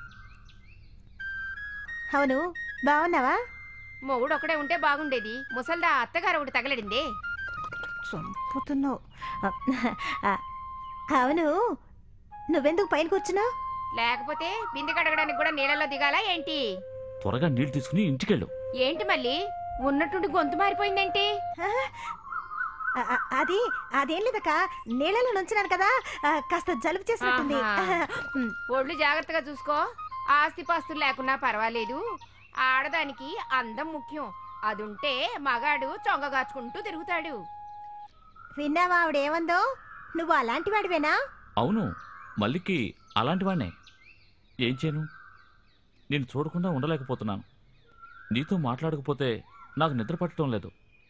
అవును బాగున్నావా మొగుడు ఒకడే ఉంటే బాగుండేది ముసల్దా అత్తగారు ఒకటి తగలడిందే చంపుతున్నావు ఆ, ఆ, అవును నువ్వెందుకు పైన కూర్చున్నావు లేకపోతే బిందె కడగడానికి కూడా నీళ్ళలో దిగాలా ఏంటి త్వరగా నీళ్ళు తీసుకుని ఇంటికెళ్ళు ఏంటి మళ్ళీ ఉన్నట్టుండి గొంతు మారిపోయిందేంటి ఆ, ఆ, అది అదేం లేదక్క నీళ్ళలో నుంచున్నాను కదా ఆ, కాస్త జలుబు చేసినట్టుంది ఆహా. ఒళ్ళు జాగ్రత్తగా చూసుకో ఆస్తిపాస్తులు లేకున్నా పర్వాలేదు ఆడదానికి అందం ముఖ్యం అదుంటే మగాడు చొంగగాచుకుంటూ తిరుగుతాడు విన్నావా ఆవిడేమందో నువ్వు అలాంటి వాడివేనా అవును మల్లికి అలాంటి వాడినే ఏం చేయను నేను చూడకుండా ఉండలేకపోతున్నాను నీతో మాట్లాడకపోతే నాకు నిద్ర పట్టడం లేదు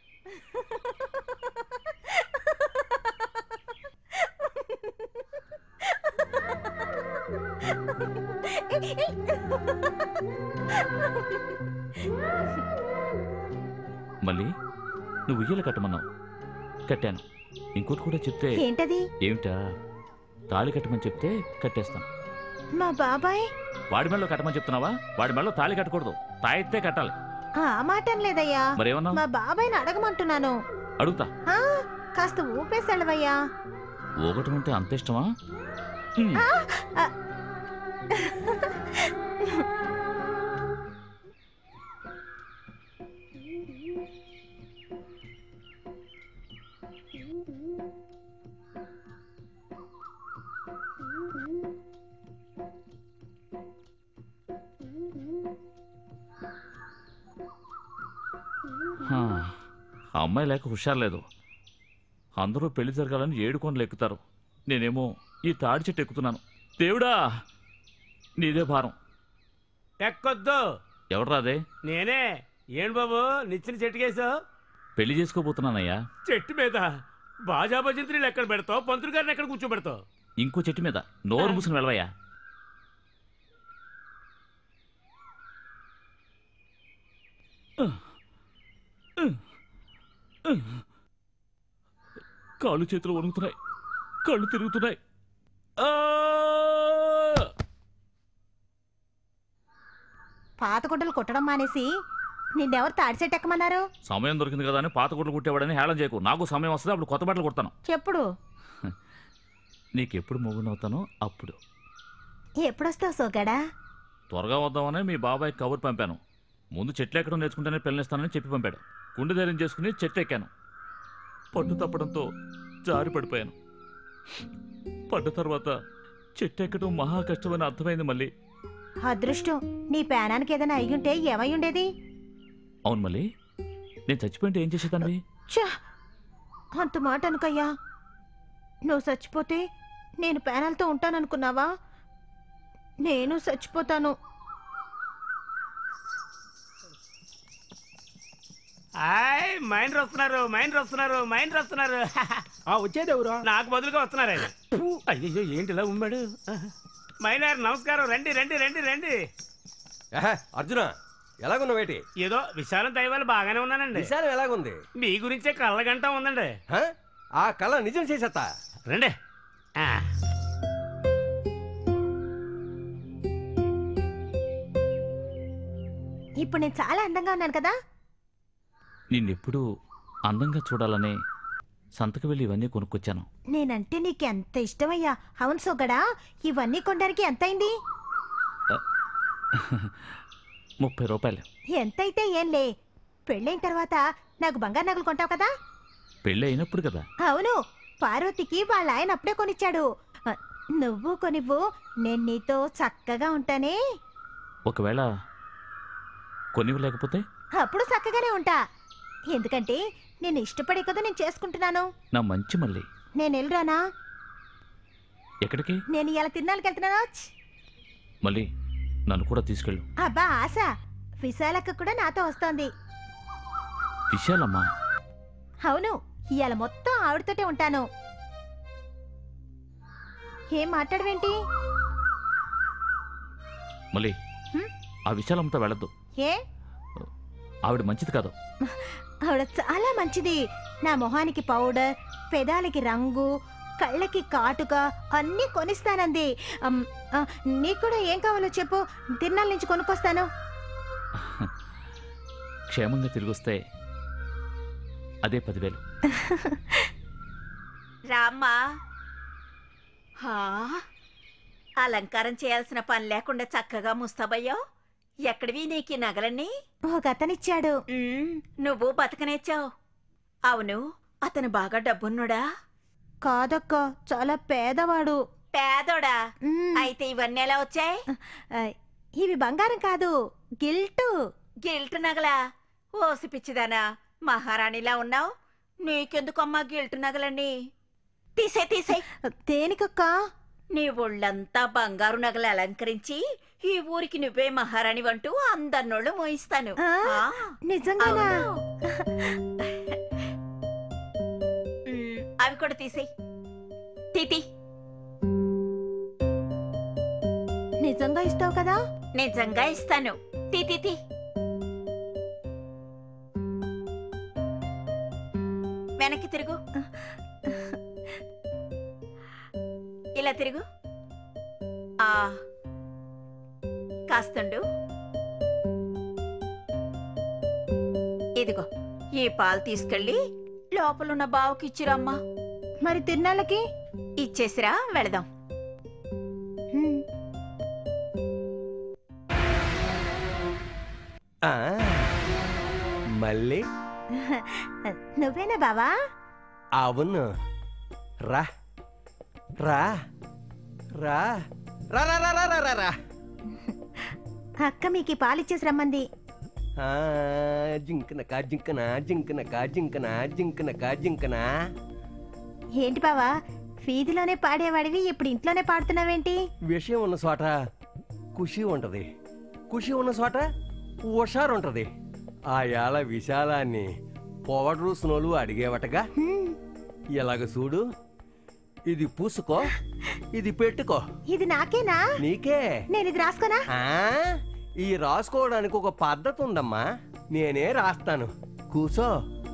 మళ్ళీ నువ్వు ఉయ్యలు కట్టమన్నావు కట్టాను ఇంకోటి కూడా చెప్తే ఏంటది ఏమిటా తాళి కట్టమని చెప్తే కట్టేస్తాను మా బాబాయ్ వాడి మెడలో కట్టమని చెప్తున్నావా వాడి మెడలో తాళి కట్టకూడదు తాయితే కట్టాలి ఆ మాట లేదయ్యా మరేమన్నావు? మా బాబాయ్ని అడగమంటున్నాను అడుగుతా ఆ, కాస్త ఊపేసెళ్ళవయ్యా ఒకటి అంటే అంత ఇష్టమా ఉమ్. ఆ, ఆ. హా, ఆ అమ్మాయి లేక హుషారు లేదు అందరూ పెళ్లి జరగాలని ఏడు కొండలు ఎక్కుతారు నేనేమో ఈ తాడి చెట్టు ఎక్కుతున్నాను దేవుడా నీదే భారం ఎక్కొద్దు ఎవడ్రా అదే నేనే ఏంటి బాబు నిచ్చిన చెట్టుకేసావు పెళ్లి చేసుకోబోతున్నానయ్యా చెట్టు మీద బాజా భజంత్రీలు ఎక్కడ పెడతావు పంతులు గారిని ఎక్కడ కూర్చోబెడతావు ఇంకో చెట్టు మీద నోరు మూసుకుని వెళ్ళవయ్యా కాళ్ళు చేతులు వణుకుతున్నాయి కళ్ళు తిరుగుతున్నాయి ఆ! పాత గుడ్డలు కుట్టడం మానేసి నిన్నెవరు తాడిసెట్ ఎక్కమన్నారు సమయం దొరికింది కదా అని పాత గుడ్లు కుట్టేవాడని హేళన చేయకు నాకు సమయం వస్తుంది అప్పుడు కొత్త బట్టలు కుడతాను చెప్పుడు నీకు ఎప్పుడు మొగునవుతానో అప్పుడు ఎప్పుడొస్తావు సోగాడా త్వరగా వద్దామని మీ బాబాయ్ కబుర్ పంపాను ముందు చెట్లు ఎక్కడం నేర్చుకుంటేనే పిల్లనిస్తానని చెప్పి పంపాడు గుండె ధైర్యం చేసుకుని చెట్టు ఎక్కాను పట్టు తప్పడంతో జారి పడిపోయాను పడ్డ తర్వాత చెట్టు ఎక్కడం మహా కష్టమని అర్థమైంది మళ్ళీ అదృష్టం నీ పేనానికి ఏదైనా అయ్యుంటే ఏమై ఉండేది అవును మళ్ళీ నేను చచ్చిపోయింటే ఏం చేసేదాన్ని ఛ! అంత మాట అనుకయ్యా నువ్వు చచ్చిపోతే నేను పేనాలతో ఉంటాననుకున్నావా నేను చచ్చిపోతాను హాయ్ మైండ్ వస్తున్నారు మైండ్ వస్తున్నారు మైండ్ వస్తున్నారు ఆ వచ్చేది ఎవరు నాకు బదులుగా వస్తున్నారు ఆయన అయ్యో ఏంటి ఇలా ఉమ్మాడు మైనార్ నమస్కారం రండి రండి రండి రండి అర్జున ఎలాగున్నావేటి ఏదో విశాలం దైవాలు బాగానే ఉన్నానండి విశాలం ఎలాగుంది మీ గురించే కళ్ళగంట ఉందండి హ? ఆ కళ నిజం చేసేస్తా రండి ఆ, ఇప్పుడు నేను చాలా అందంగా ఉన్నాను కదా నిన్నెప్పుడు అందంగా చూడాలనే సంతకు వెళ్ళి ఇవన్నీ కొనుక్కొచ్చాను నేనంటే నీకు ఎంత ఇష్టమయ్యా అవును సోగడా ఇవన్నీ కొనడానికి ఎంత అయింది ముప్పై రూపాయలు ఎంతైతే ఏంలే పెళ్ళైన తర్వాత నాకు బంగారు నగలు కొంటావు కదా పెళ్ళి అయినప్పుడు కదా అవును పార్వతికి వాళ్ళ ఆయన అప్పుడే కొనిచ్చాడు అ, నువ్వు కొనివ్వు నేను నీతో చక్కగా ఉంటానే ఒకవేళ కొనివ్వలేకపోతే అప్పుడు చక్కగానే ఉంటా ఎందుకంటే నేను ఇష్టపడే కదా నేను చేసుకుంటున్నాను నా మంచి మళ్ళీ నేను వెళ్ళరానా ఎక్కడికి నేను ఇలా తిన్నాళ్ళకి వెళ్తున్నాను మళ్ళీ నన్ను కూడా తీసుకెళ్ళు అబ్బా ఆశ విశాలక్క కూడా నాతో వస్తోంది విశాలమ్మా అవును ఇవాళ మొత్తం ఆవిడతోటే ఉంటాను ఏం మాట్లాడవేంటి మళ్ళీ హ్మ్? ఆ విశాలంతో వెళ్ళొద్దు ఏ ఆవిడ మంచిది కాదు ఆవిడ చాలా మంచిది నా మొహానికి పౌడర్ పెదాలకి రంగు కళ్ళకి కాటుక అన్నీ కొనిస్తానంది అమ్, ఆ, నీకు కూడా ఏం కావాలో చెప్పు తిరునాళ్ళ నుంచి కొనుక్కొస్తాను క్షేమంగా తిరిగొస్తే అదే పదివేలు రామ్మా హా? అలంకారం చేయాల్సిన పని లేకుండా చక్కగా ముస్తాబయ్యావు ఎక్కడివి నీకు ఈ నగలన్నీ ఒక అతనిచ్చాడు ఉమ్, నువ్వు బతకనేచ్చావు అవును అతను బాగా డబ్బున్నోడా కాదక్క చాలా పేదవాడు పేదోడా మ్, అయితే ఇవన్నీ ఎలా వచ్చాయి ఆ, ఇవి బంగారం కాదు గిల్టు గిల్ట్ నగలా ఓసి పిచ్చిదానా మహారాణిలా ఉన్నావు నీకెందుకమ్మా గిల్ట్ నగలండి తీసే తీసే దేనికక్క నీ ఒళ్ళంతా బంగారు నగలు అలంకరించి ఈ ఊరికి నువ్వే మహారాణి అంటూ అందరినోళ్ళు మోయిస్తాను ఆ? ఆ, నిజంగానా అవును. మ్, అవి కూడా తీసేయ్ తీతి నిజంగా ఇస్తావు కదా నిజంగా ఇస్తాను తీ తీ తీ వెనక్కి తిరుగు ఇలా తిరుగు ఆ కాస్తండు ఇదిగో ఈ పాలు తీసుకెళ్ళి లోపలున్న బావుకి ఇచ్చిరమ్మా మరి తిరునాళ్ళకి ఇచ్చేసిరా వెళదాం హ్మ్. ఆ, మళ్ళీ నువ్వేనా బావా అవును రా రా రా రా రా రా రా రా రా రా అక్క మీకు ఈ పాలిచ్చేసి రమ్మంది ఆ, జింకనక జింకన జింకనక జింకన జింకనక జింకన ఏంటి బావా వీధిలోనే పాడేవాడివి ఇప్పుడు ఇంట్లోనే పాడుతున్నావేంటి విషయం ఉన్న చోట ఖుషి ఉంటది ఖుషి ఉన్న చోట హుషారు ఉంటది ఆ ఏళ విశాలాన్ని పొవడరు స్నోలు అడిగేవటగా హ్మ్. ఇలాగ చూడు ఇది పూసుకో ఇది పెట్టుకో ఇది నాకేనా నీకే నేను ఇది రాసుకోనా ఆ ఈ రాసుకోవడానికి ఒక పద్ధతి ఉందమ్మా నేనే రాస్తాను కూసో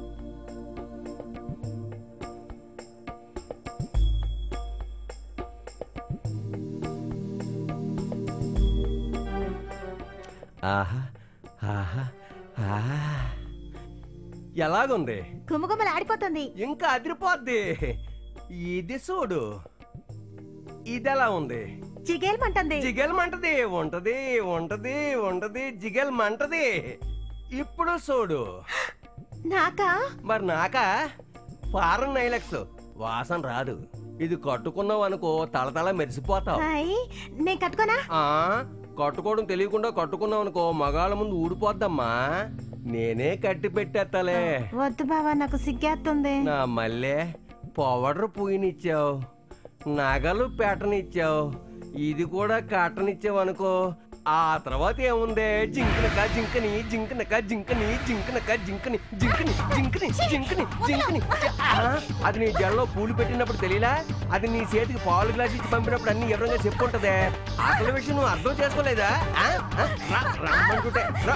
ఆహా ఆహా ఆహా. ఎలాగుంది గుమగుమలు ఆడిపోతుంది ఇంకా అదిరిపోద్ది ఇది చూడు ఇదెలా ఉంది జిగేల్ మంటుంది జిగేల్ మంటది ఉంటది ఉంటది ఉంటది జిగేల్ మంటది ఇప్పుడు చూడు నాకా మరి నాకా ఫారెన్ నైలెక్స్ వాసన రాదు ఇది కట్టుకున్నావు అనుకో తలతల మెరిసిపోతావు హాయ్ నేను కట్టుకోనా ఆ కట్టుకోవడం తెలియకుండా కట్టుకున్నావు అనుకో మగాళ్ళ ముందు ఊడిపోద్దమ్మా నేనే కట్టి పెట్టేత్తలే వద్దు బావా నాకు సిగ్గేస్తుంది నా మల్లె పౌడర్ పూయినిచ్చావు నగలు పెట్టనిచ్చావు ఇది కూడా కట్టనిచ్చావు అనుకో ఆ తర్వాత ఏముంది జింకనక జింకని జింకనక జింకని జింకనక జింకని జింకని జింకని జింకని జింకని ఆ, అది నీ జల్లో పూలు పెట్టినప్పుడు తెలియలా అది నీ చేతికి పాలు గ్లాస్ ఇచ్చి పంపినప్పుడు అన్ని వివరంగా చెప్పుకుంటదే అసలు విషయం నువ్వు అర్థం చేసుకోలేదా ఆ? ఆ? రా, రమ్మంటుంటే రా.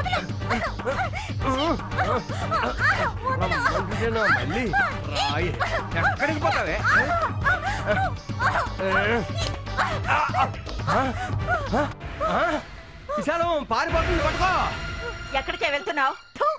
రమ్మంటుంటే నా మళ్ళీ రాయి ఎక్కడికి పోతావే విశాలం పారిపోతుంది పట్టుకో ఎక్కడికే వెళ్తున్నావు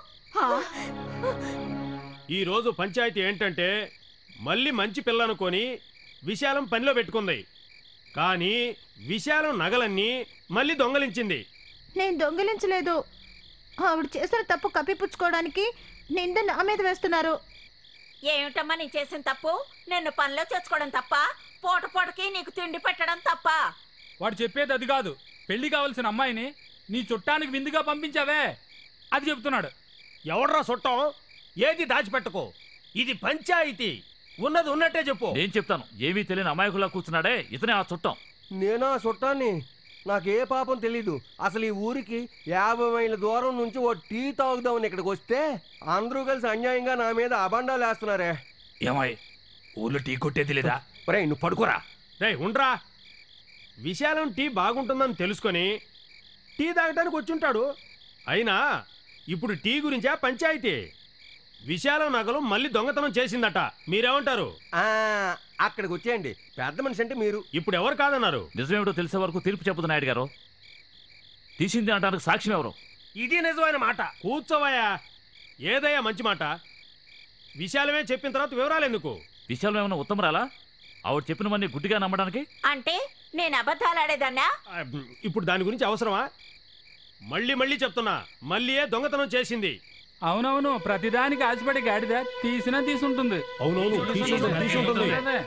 ఈ రోజు పంచాయతీ ఏంటంటే మళ్ళీ మంచి పిల్లనుకొని విశాలం పనిలో పెట్టుకుంది కానీ విశాలం నగలన్నీ మళ్ళీ దొంగలించింది నేను దొంగిలించలేదు ఆవిడ చేసిన తప్పు కప్పిపుచ్చుకోవడానికి నింద నా మీద వేస్తున్నారు ఏమిటమ్మా నీ చేసిన తప్పు నిన్ను పనిలో చేసుకోవడం తప్ప పూట పూటకి నీకు తిండి పెట్టడం తప్ప వాడు చెప్పేది అది కాదు పెళ్లి కావాల్సిన అమ్మాయిని నీ చుట్టానికి విందుగా పంపించావే అది చెప్తున్నాడు ఎవడ్రా చుట్టం ఏది దాచిపెట్టుకో ఇది పంచాయతీ ఉన్నది ఉన్నట్టే చెప్పు నేను చెప్తాను ఏమీ తెలియని అమాయకులా కూర్చున్నాడే ఇతనే ఆ చుట్టం నేనా చుట్టాన్ని నాకే పాపం తెలీదు అసలు ఈ ఊరికి యాభై మైళ్ళ దూరం నుంచి ఓ టీ తాగుదామని ఇక్కడికి వస్తే అందరూ కలిసి అన్యాయంగా నా మీద అబండాలు వేస్తున్నారే ఏమాయ్ ఊర్లో టీ కొట్టేది లేదా ఒరేయ్ నువ్వు పడుకోరా రే ఉండ్రా విశాలం టీ బాగుంటుందని తెలుసుకొని టీ తాగటానికి వచ్చుంటాడు అయినా ఇప్పుడు టీ గురించా పంచాయతీ విశాలం నగలు మళ్ళీ దొంగతనం చేసిందట మీరేమంటారు ఆ, అక్కడికి వచ్చేయండి పెద్ద మనిషి అంటే మీరు ఇప్పుడు ఎవరు కాదన్నారు నిజమేమిటో తెలిసే వరకు తీర్పు చెప్పదు నాయుడు గారు తీసింది అనడానికి సాక్ష్యం ఎవరు ఇది నిజమైన మాట కూర్చోవయ్యా ఏదయ్యా మంచి మాట విశాలమే చెప్పిన తర్వాత వివరాలు ఎందుకు విషయాలు ఏమైనా ఉత్తమరాలా ఆవిడ చెప్పినవన్నీ గుడ్డిగా నమ్మడానికి అంటే నేను అబద్ధాలు ఆడేదన్నా ఆ, ఇప్పుడు దాని గురించి అవసరమా మళ్ళీ మళ్ళీ చెప్తున్నా మళ్ళీయే దొంగతనం చేసింది అవునవును ప్రతిదానికి ఆశపడి గాడిద తీసినా తీసుంటుంది అవునవును తీసుంటుంది, తీసుంటుంది.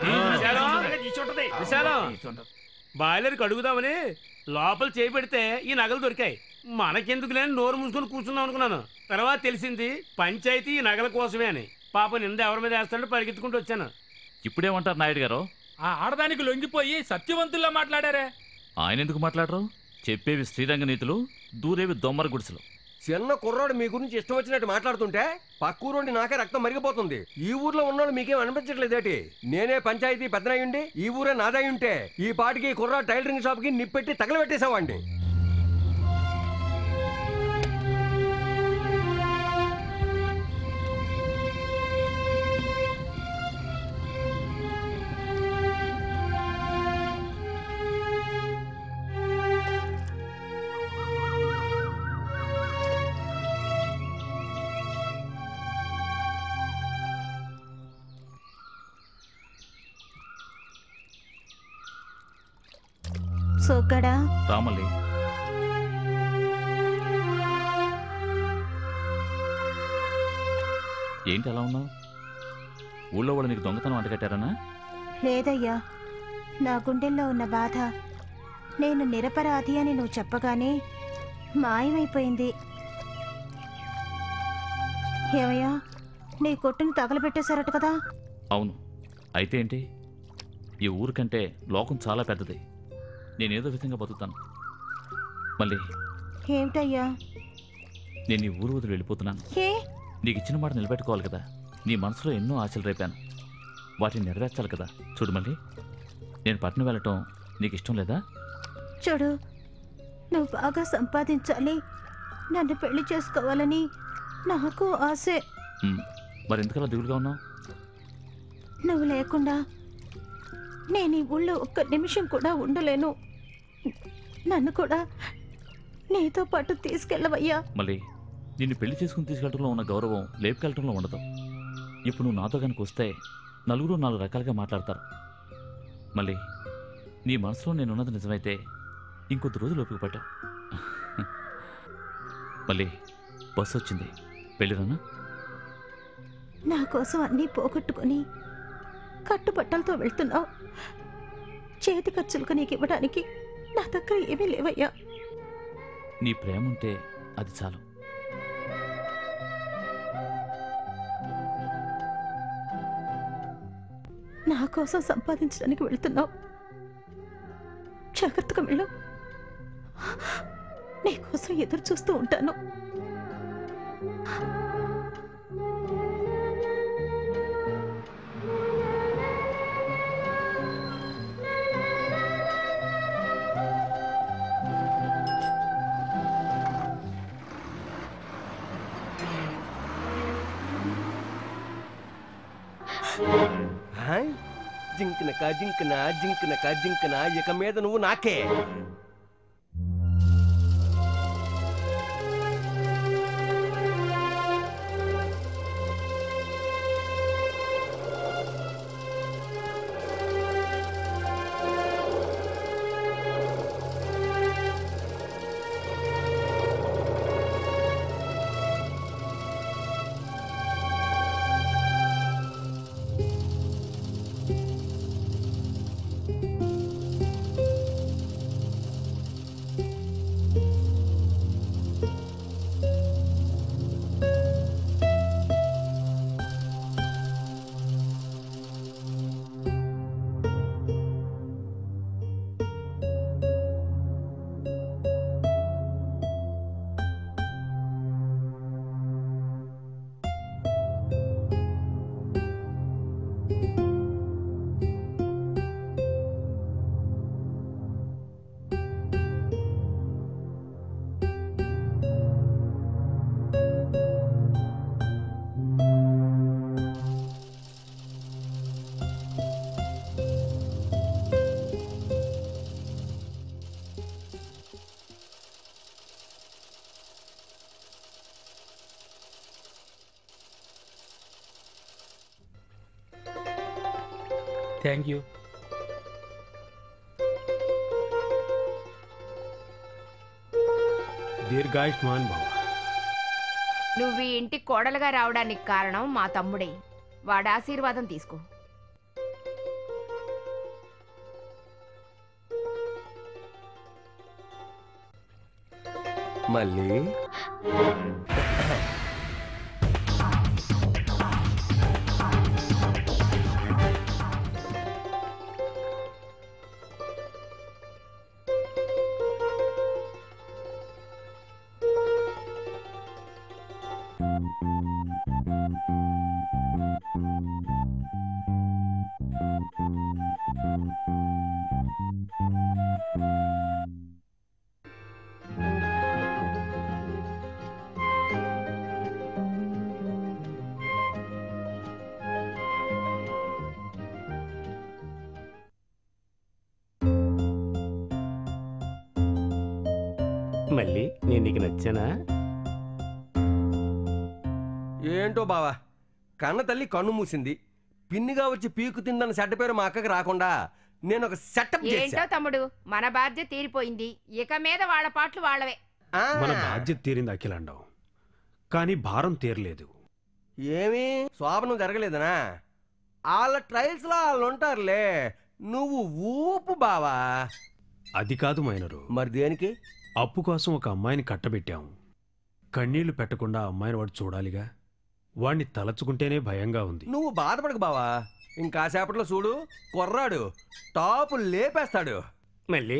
విశాలం, విశాలం బాయిలర్కి అడుగుదామని లోపల చేయి పెడితే ఈ నగలు దొరికాయి మనకెందుకు లేని నోరు మూసుకొని కూర్చుందాం అనుకున్నాను తర్వాత తెలిసింది పంచాయతీ ఈ నగల కోసమే అని పాప నింద ఎవరి మీద వేస్తాడో పరిగెత్తుకుంటూ వచ్చాను ఇప్పుడేమంటారు నాయుడు గారు ఆ ఆడదానికి లొంగిపోయి సత్యవంతుల్లా మాట్లాడారే ఆయన ఎందుకు మాట్లాడరు చెప్పేవి శ్రీరంగ నీతులు దూరేవి దొమ్మర గుడిసెలు చిన్న కుర్రాడు మీ గురించి ఇష్టం వచ్చినట్టు మాట్లాడుతుంటే పక్కూరుండి నాకే రక్తం మరిగిపోతుంది ఈ ఊర్లో ఉన్నాడు మీకేం అనిపించట్లేదేటి నేనే పంచాయతీ పెద్దనయ్యుండి ఈ ఊరే నాదై ఉంటే ఈ పాటికి ఈ కుర్రాడు టైలరింగ్ షాప్ కి నిప్పెట్టి తగలబెట్టేసావండి సోగ్గాడా రామల్లి ఏంటి అలా ఉన్నావు ఊళ్ళో వాళ్ళు నీకు దొంగతనం అంటగట్టారనా లేదయ్యా నా గుండెల్లో ఉన్న బాధ నేను నిరపరాధి అని నువ్వు చెప్పగానే మాయమైపోయింది ఏమయ్యా నీ కొట్టుని తగలబెట్టేశారట కదా అవును అయితే ఏంటి ఈ ఊరికంటే లోకం చాలా పెద్దది నేనేదో విధంగా బతుకుతాను మళ్ళీ ఏమిటయ్యా నేను ఈ ఊరు వదిలి వెళ్ళిపోతున్నాను ఏ నీకు ఇచ్చిన మాట నిలబెట్టుకోవాలి కదా నీ మనసులో ఎన్నో ఆశలు రేపాను వాటిని నెరవేర్చాలి కదా చూడు మళ్ళీ నేను పట్నం వెళ్ళటం నీకు ఇష్టం లేదా చూడు నువ్వు బాగా సంపాదించాలి నన్ను పెళ్లి చేసుకోవాలని నాకు ఆసే ఉమ్, మరి ఎందుకలా దిగులుగా ఉన్నావు నువ్వు లేకుండా నేను ఈ ఊళ్ళో ఒక్క నిమిషం కూడా ఉండలేను నన్ను కూడా నీతో పాటు తీసుకెళ్ళవయ్యా మళ్ళీ నిన్ను పెళ్లి చేసుకుని తీసుకెళ్ళడంలో ఉన్న గౌరవం లేపుకెళ్ళటంలో ఉండదు ఇప్పుడు నువ్వు నాతో కనుక వస్తే నలుగురు నాలుగు రకాలుగా మాట్లాడతారు మళ్ళీ నీ మనసులో నేనున్నది నిజమైతే ఇంకొద్ది రోజులు ఓపిక పట్టు మళ్ళీ బస్సు వచ్చింది వెళ్ళిరానా నా కోసం అన్నీ పోగొట్టుకొని కట్టుబట్టలతో వెళ్తున్నావు చేతి ఖర్చులకు నీకు ఇవ్వడానికి నా దగ్గర ఏమీ లేవయ్యా నీ ప్రేమ ఉంటే అది చాలు నా కోసం సంపాదించడానికి వెళ్తున్నావు జాగ్రత్తగా వెళ్ళు నీ కోసం ఎదురు చూస్తూ ఉంటాను హాయ్ జింకనక జింకన జింకనక జింకన ఇక మీద నువ్వు నాకే థ్యాంక్ యూ దీర్ఘాయుష్మాన్ భవ నువ్వు ఈ ఇంటికి కోడలుగా రావడానికి కారణం మా తమ్ముడే వాడి ఆశీర్వాదం తీసుకో మళ్ళీ మళ్ళీ నేను నీకు నచ్చానా ఏంటో బావా కన్న తల్లి కన్ను మూసింది పిన్నిగా వచ్చి పీకు తిందన్న సెట్ట పేరు మా అక్కకి రాకుండా నేను ఒక సెటప్ ఏంటో చేశా తమ్ముడు మన బాధ్యత తీరిపోయింది ఇక మీద వాళ్ళ పాటలు వాళ్ళవే ఆ, మన బాధ్యత తీరింది అఖిలాండం కానీ భారం తీరలేదు ఏమి శోభనం జరగలేదనా వాళ్ళ ట్రయల్స్ లో వాళ్ళు ఉంటారులే నువ్వు ఊపు బావా అది కాదు మైనరు మరి దేనికి అప్పు కోసం ఒక అమ్మాయిని కట్టబెట్టాం కన్నీళ్లు పెట్టకుండా ఆ అమ్మాయిని వాడు చూడాలిగా వాణ్ణి తలచుకుంటేనే భయంగా ఉంది నువ్వు బాధపడకు బావా ఇంకాసేపట్లో చూడు కుర్రాడు టాపు లేపేస్తాడు మళ్ళీ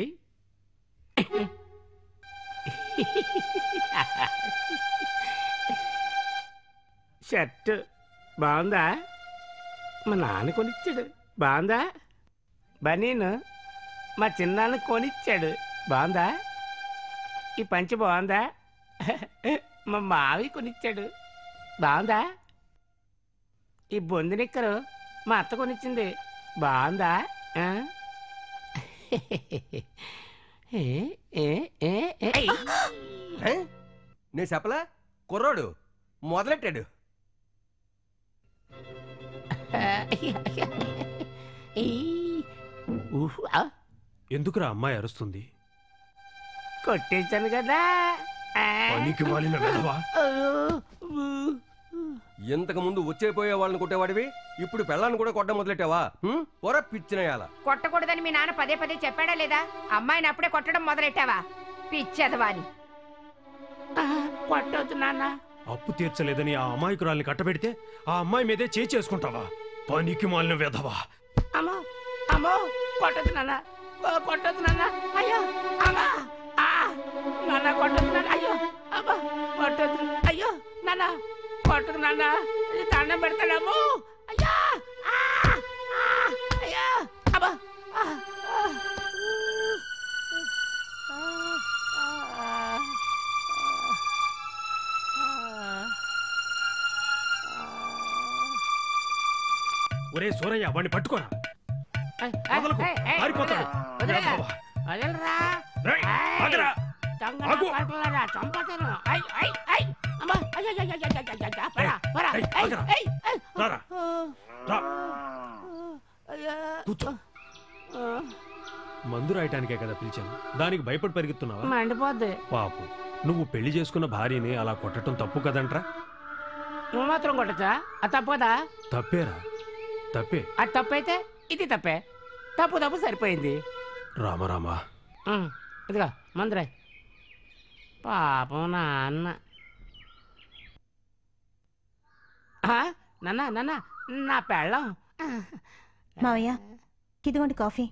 షర్ట్ బాగుందా మా నాన్న కొనిచ్చాడు బాగుందా బనీను మా చిన్నాన్న కొనిచ్చాడు బాగుందా ఈ పంచి బాగుందా మా మావి కొనిచ్చాడు బాగుందా ఈ బొంది నిక్కరు మా అత్త కొనిచ్చింది బాగుందా ఆ? ఏ, ఏ, ఏ, ఏ. ఏ? నేను చెప్పలా కుర్రాడు మొదలెట్టాడు ఈ, ఊహ్, ఆ, ఎందుకురా అమ్మాయి అరుస్తుంది కొట్టేశాను కదా ఆ. పనికి మాలిన వెధవా. అయ్యో, ఊ. ఇంతకు ముందు వచ్చేపోయే వాళ్ళని కొట్టేవాడివి ఇప్పుడు పెళ్ళాన్ని కూడా కొట్ట మొదలెట్టావా హ్మ్? పొర పిచ్చినయాల కొట్టకూడదని మీ నాన్న పదే పదే చెప్పాడా లేదా అమ్మాయిని అప్పుడే కొట్టడం మొదలెట్టావా పిచ్చెదవాని కొట్టొద్దు నాన్న అప్పు తీర్చలేదని ఆ అమాయకురాల్ని కట్టబెడితే ఆ అమ్మాయి మీదే చేయి చేసుకుంటావా పనికి మాలిన వెధవా అమ్మో అమ్మో కొట్టొద్దు నాన్న కొ- కొట్టొద్దు నాన్న అయ్యో అమ్మా ఆ, నాన్న కొట్టొద్దు నాన్న అయ్యో అమ్మా కొట్టొద్దు అయ్యో నాన్న కొట్టదు నాన్న ఇది దండం పెడతాడమ్మో అయ్యా ఆ, ఆ, అయ్యో అమ్మా ఆ, ఆ, ఒరే సూరయ్య వాడిని పట్టుకోరా ఏయ్, వదలకు, ఏయ్, ఏయ్, పారిపోతాడు. వదిలే, వెధవ. వదిలేరా. రేయ్, ఏయ్, ఆగరా. దొంగ ఆగు. పట్టుకోరా, చంపుతాను. ఐ, ఐ, ఐ. అమ్మా, అయ్య, అయ్య, అయ్య, అయ్య, అయ్య, అయ్య, పరా, పరా. ఏయ్, ఐ, ఆగరా. ఐ, ఐ. రారా. రా. అయ్యా. కూర్చో ఆ, మందు రాయటానికే కదా పిలిచాను దానికి భయపడి పరిగెత్తున్నావా మండిపోద్ది పాపు నువ్వు పెళ్లి చేసుకున్న భార్యని అలా కొట్టడం తప్పు కదంట్రా నువ్వు మాత్రం కొట్టచ్చా అది తప్పదా తప్పేరా తప్పే అది తప్పైతే ఇది తప్పే తప్పు తప్పు సరిపోయింది రామరామా ఉమ్, ఇదిగో మందురాయ్ పాపం నాన్న ఆ, నాన్న నాన్న నా పెళ్ళం మావయ్య ఇదిగోండి కాఫీ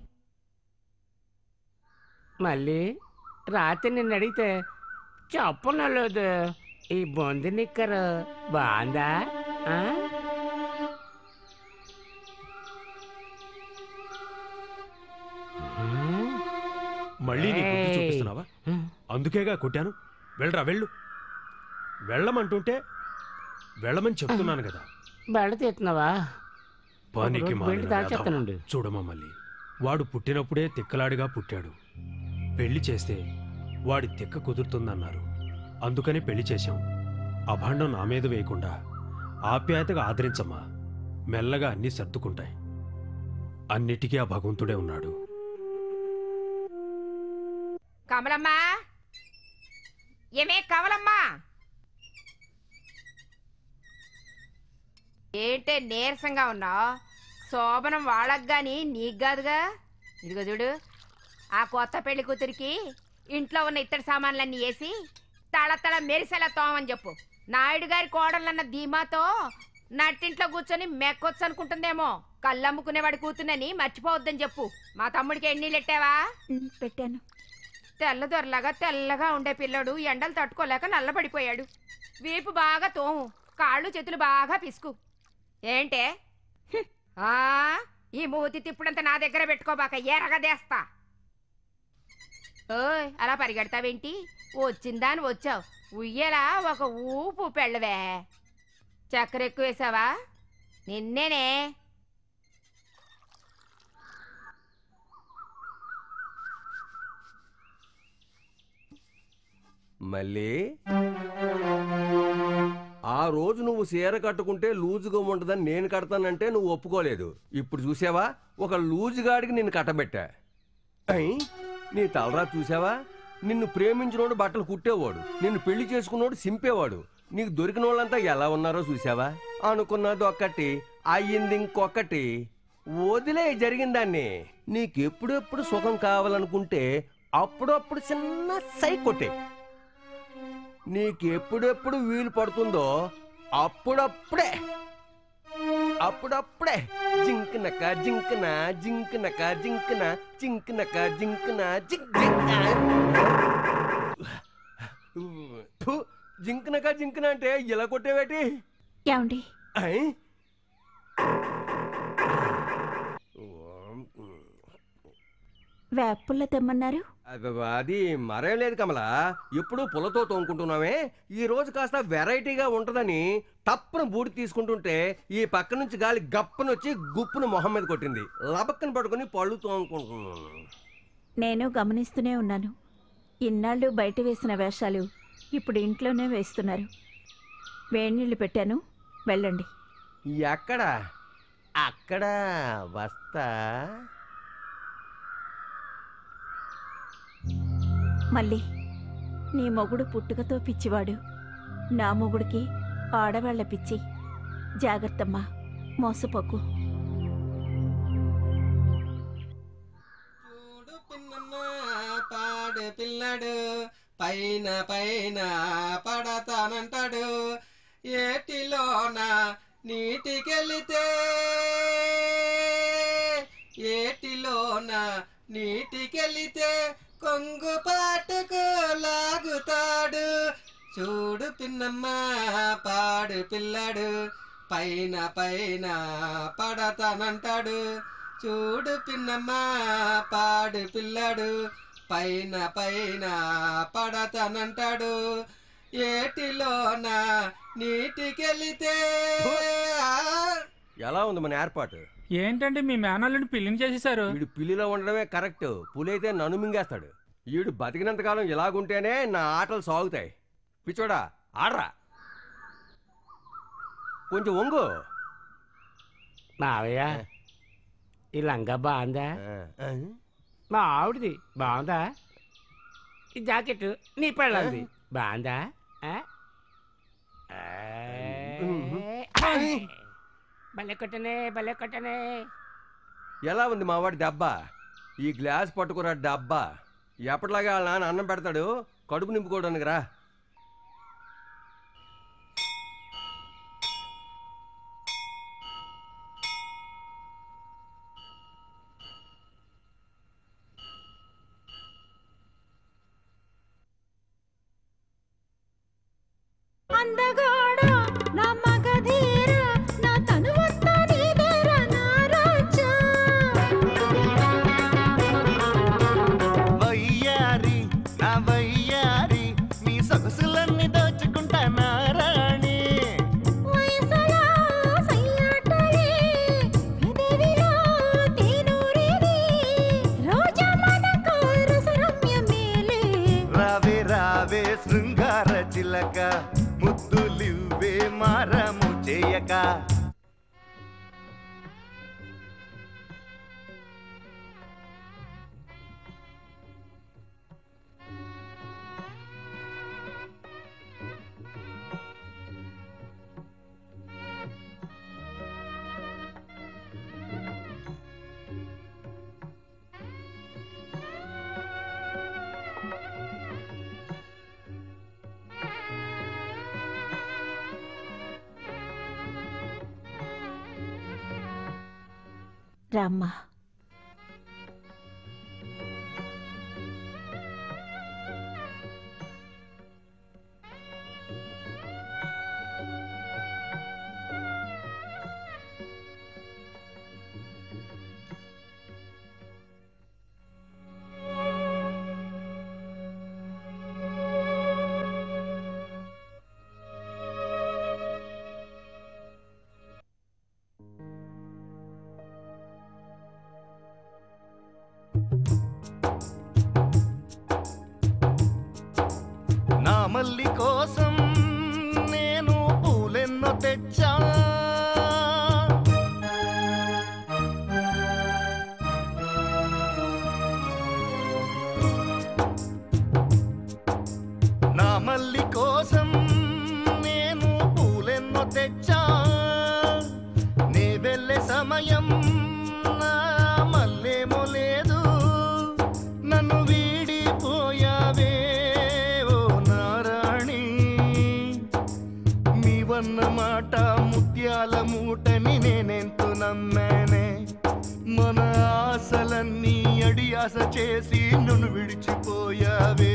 మళ్ళీ రాత్రి నిన్ను అడిగితే చెప్పనలేదు ఈ బొంది నిక్కరు బాగుందా ఆ? మళ్ళీ నీ బుద్ధి ఏయ్. చూపిస్తున్నావా అందుకేగా కొట్టాను వెళ్ళరా వెళ్ళు వెళ్ళమంటుంటే వెళ్ళమని చెప్తున్నాను కదా బెళ్ళ తీస్తున్నావా పనికి ఒకరోజు మాలిన బెల్ట్ దాచేస్తానండి. వెధవ. చూడమ్మా మళ్ళీ వాడు పుట్టినప్పుడే తిక్కలాడిగా పుట్టాడు పెళ్లి చేస్తే వాడి తిక్క కుదురుతుందన్నారు అందుకని పెళ్లి చేశాం అభాండం నా మీద వేయకుండా ఆప్యాయతగా ఆదరించమ్మా మెల్లగా అన్నీ సర్దుకుంటాయి అన్నిటికీ ఆ భగవంతుడే ఉన్నాడు కమలమ్మా ఏమే కమలమ్మా ఏంటే నీరసంగా ఉన్నావు శోభనం వాళ్ళకి గాని నీకు కాదుగా ఇదిగో చూడు ఆ కొత్త పెళ్లి కూతురికి ఇంట్లో ఉన్న ఇత్తడి సామాన్లన్నీ వేసి తళ తళ మెరిసేలా తోమని చెప్పు నాయుడు గారి కోడలన్న ధీమాతో నట్టింట్లో కూర్చొని మెక్కొచ్చు అనుకుంటుందేమో కళ్ళమ్ముకునేవాడి కూతునని మర్చిపోవద్దని చెప్పు మా తమ్ముడికి ఎన్నీళ్ళు ఎట్టావా పెట్టాను తెల్ల దొరలాగా తెల్లగా ఉండే పిల్లడు ఎండలు తట్టుకోలేక నల్లబడిపోయాడు వీపు బాగా తోము కాళ్ళు చేతులు బాగా పిసుకు ఏంటే హ్మ్. ఆ ఈ మూతి తిప్పుడంత నా దగ్గర పెట్టుకోబాక ఎరగదేస్తా ఓయ్ అలా పరిగెడతావేంటి వచ్చిందా అని వచ్చావు ఉయ్యలా ఒక ఊపు పెళ్ళవే చక్కెర ఎక్కువ వేసావా నిన్నేనే మళ్ళీ ఆ రోజు నువ్వు చీర కట్టుకుంటే లూజుగా ఉంటుందని నేను కడతానంటే నువ్వు ఒప్పుకోలేదు ఇప్పుడు చూసావా ఒక లూజుగాడికి నిన్ను కట్టబెట్టా అయ్ నీ తలరా చూసావా నిన్ను ప్రేమించినోడు బట్టలు కుట్టేవాడు నిన్ను పెళ్లి చేసుకున్నోడు సింపేవాడు నీకు దొరికిన వాళ్ళంతా ఎలా ఉన్నారో చూసావా అనుకున్నది ఒక్కటి అయ్యింది ఇంకొకటి వదిలే జరిగిందాన్ని నీకెప్పుడెప్పుడు సుఖం కావాలనుకుంటే అప్పుడప్పుడు చిన్న సై కొట్టే నీకెప్పుడెప్పుడు వీలు పడుతుందో అప్పుడప్పుడే అప్పుడప్పుడే జింకనక జింకన జింకనక జింకన జింకనక జింకన జింక్ జింక్ జింకనక జింకన అంటే ఇలా కొట్టేవేటి ఏమండి ఐ? వేపుల్ల తెమ్మన్నారు అబ్బబ్బ, అది మరేం లేదు కమలా ఎప్పుడూ పుల్లతో తోముకుంటున్నామే ఈ రోజు కాస్త వెరైటీగా ఉంటదని తప్పున బూడి తీసుకుంటుంటే ఈ పక్క నుంచి గాలి గప్పనొచ్చి గుప్పును మొహం మీద కొట్టింది లబక్కన పడుకొని పళ్ళు తోముకుంటున్నాను నేను గమనిస్తూనే ఉన్నాను ఇన్నాళ్ళు బయట వేసిన వేషాలు ఇప్పుడు ఇంట్లోనే వేస్తున్నారు వేడినీళ్ళు పెట్టాను వెళ్ళండి ఎక్కడ అక్కడ వస్తా మళ్ళీ నీ మొగుడు పుట్టుకతో పిచ్చివాడు నా మొగుడికి ఆడవాళ్ల పిచ్చి జాగ్రత్తమ్మా మోసపోకు పాడు పిల్లడు పైన పైన పడతానంటాడు ఏటిలోన నీటికెళితే ఏటిలోన నీటికెళితే కొంగు పాటుకు లాగుతాడు చూడు పిన్నమ్మ పాడు పిల్లడు పైన పైన పడతానంటాడు చూడు పిన్నమ్మ పాడు పిల్లడు పైన పైన పడతానంటాడు ఏటిలోన నీటికెళితే ఎలా ఉంది మన ఏర్పాటు ఏంటంటే మీ మేనల్ని పిల్లిని చేసేసారు వీడు పిల్లిలో ఉండడమే కరెక్ట్ పులి అయితే నన్ను మింగేస్తాడు వీడు బతికినంతకాలం ఇలాగుంటేనే నా ఆటలు సాగుతాయి పిచ్చోడా ఆడరా కొంచెం ఒంగు మావయ్య ఈ లంగా బాగుందా మా ఆవిడది బాగుందా ఈ జాకెట్ నీ పెళ్ళంది బాగుందా ఆ? ఏయ్. భలే కొట్టనే భలే కొట్టనే ఎలా ఉంది మా వాడి దెబ్బ ఈ గ్లాస్ పట్టుకురా డబ్బా ఎప్పటిలాగా వాళ్ళ నాన్న అన్నం పెడతాడు కడుపు నింపుకోవడానికి రా అందగాడ నా మగధీర నా తనువంతా నీదేరా నా రాజా వయ్యారి నా వయ్యారి నీ సొగసులన్నీ దోచుకుంటా నా రాణి వయసలా సయ్యాటలే పెదవిలో తేనూరేది రోజా మనకు రసరమ్యమేలే రావే రావే శృంగార చిలక ముద్దులివ్వే మారము చేయక రామ్మా నా మల్లి కోసం నేను పూలెన్నో తెచ్చా నా మల్లి కోసం నేను పూలెన్నో తెచ్చా నే వెళ్ళే సమయం నా మల్లేమో లేదు నన్ను వీడిపోయావే ఓ నారాణి నీవన్న మాట ముత్యాల మూటని నేనెంతో నమ్మానే మన ఆశలన్నీ అడియాస చేసి నన్ను విడిచిపోయావే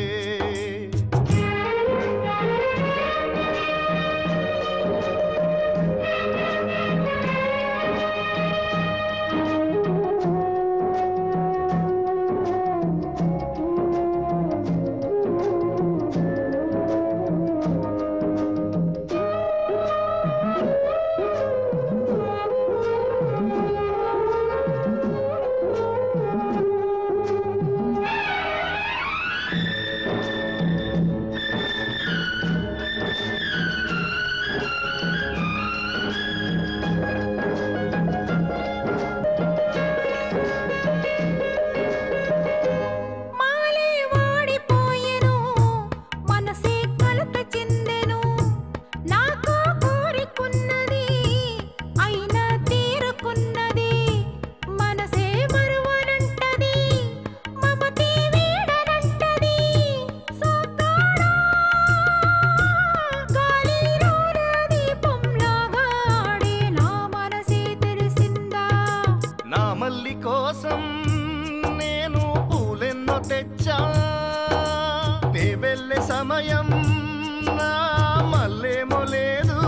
నా మల్లి కోసం నేను పూలెన్నో తెచ్చా నే వెళ్ళే సమయం నా మల్లేమో లేదు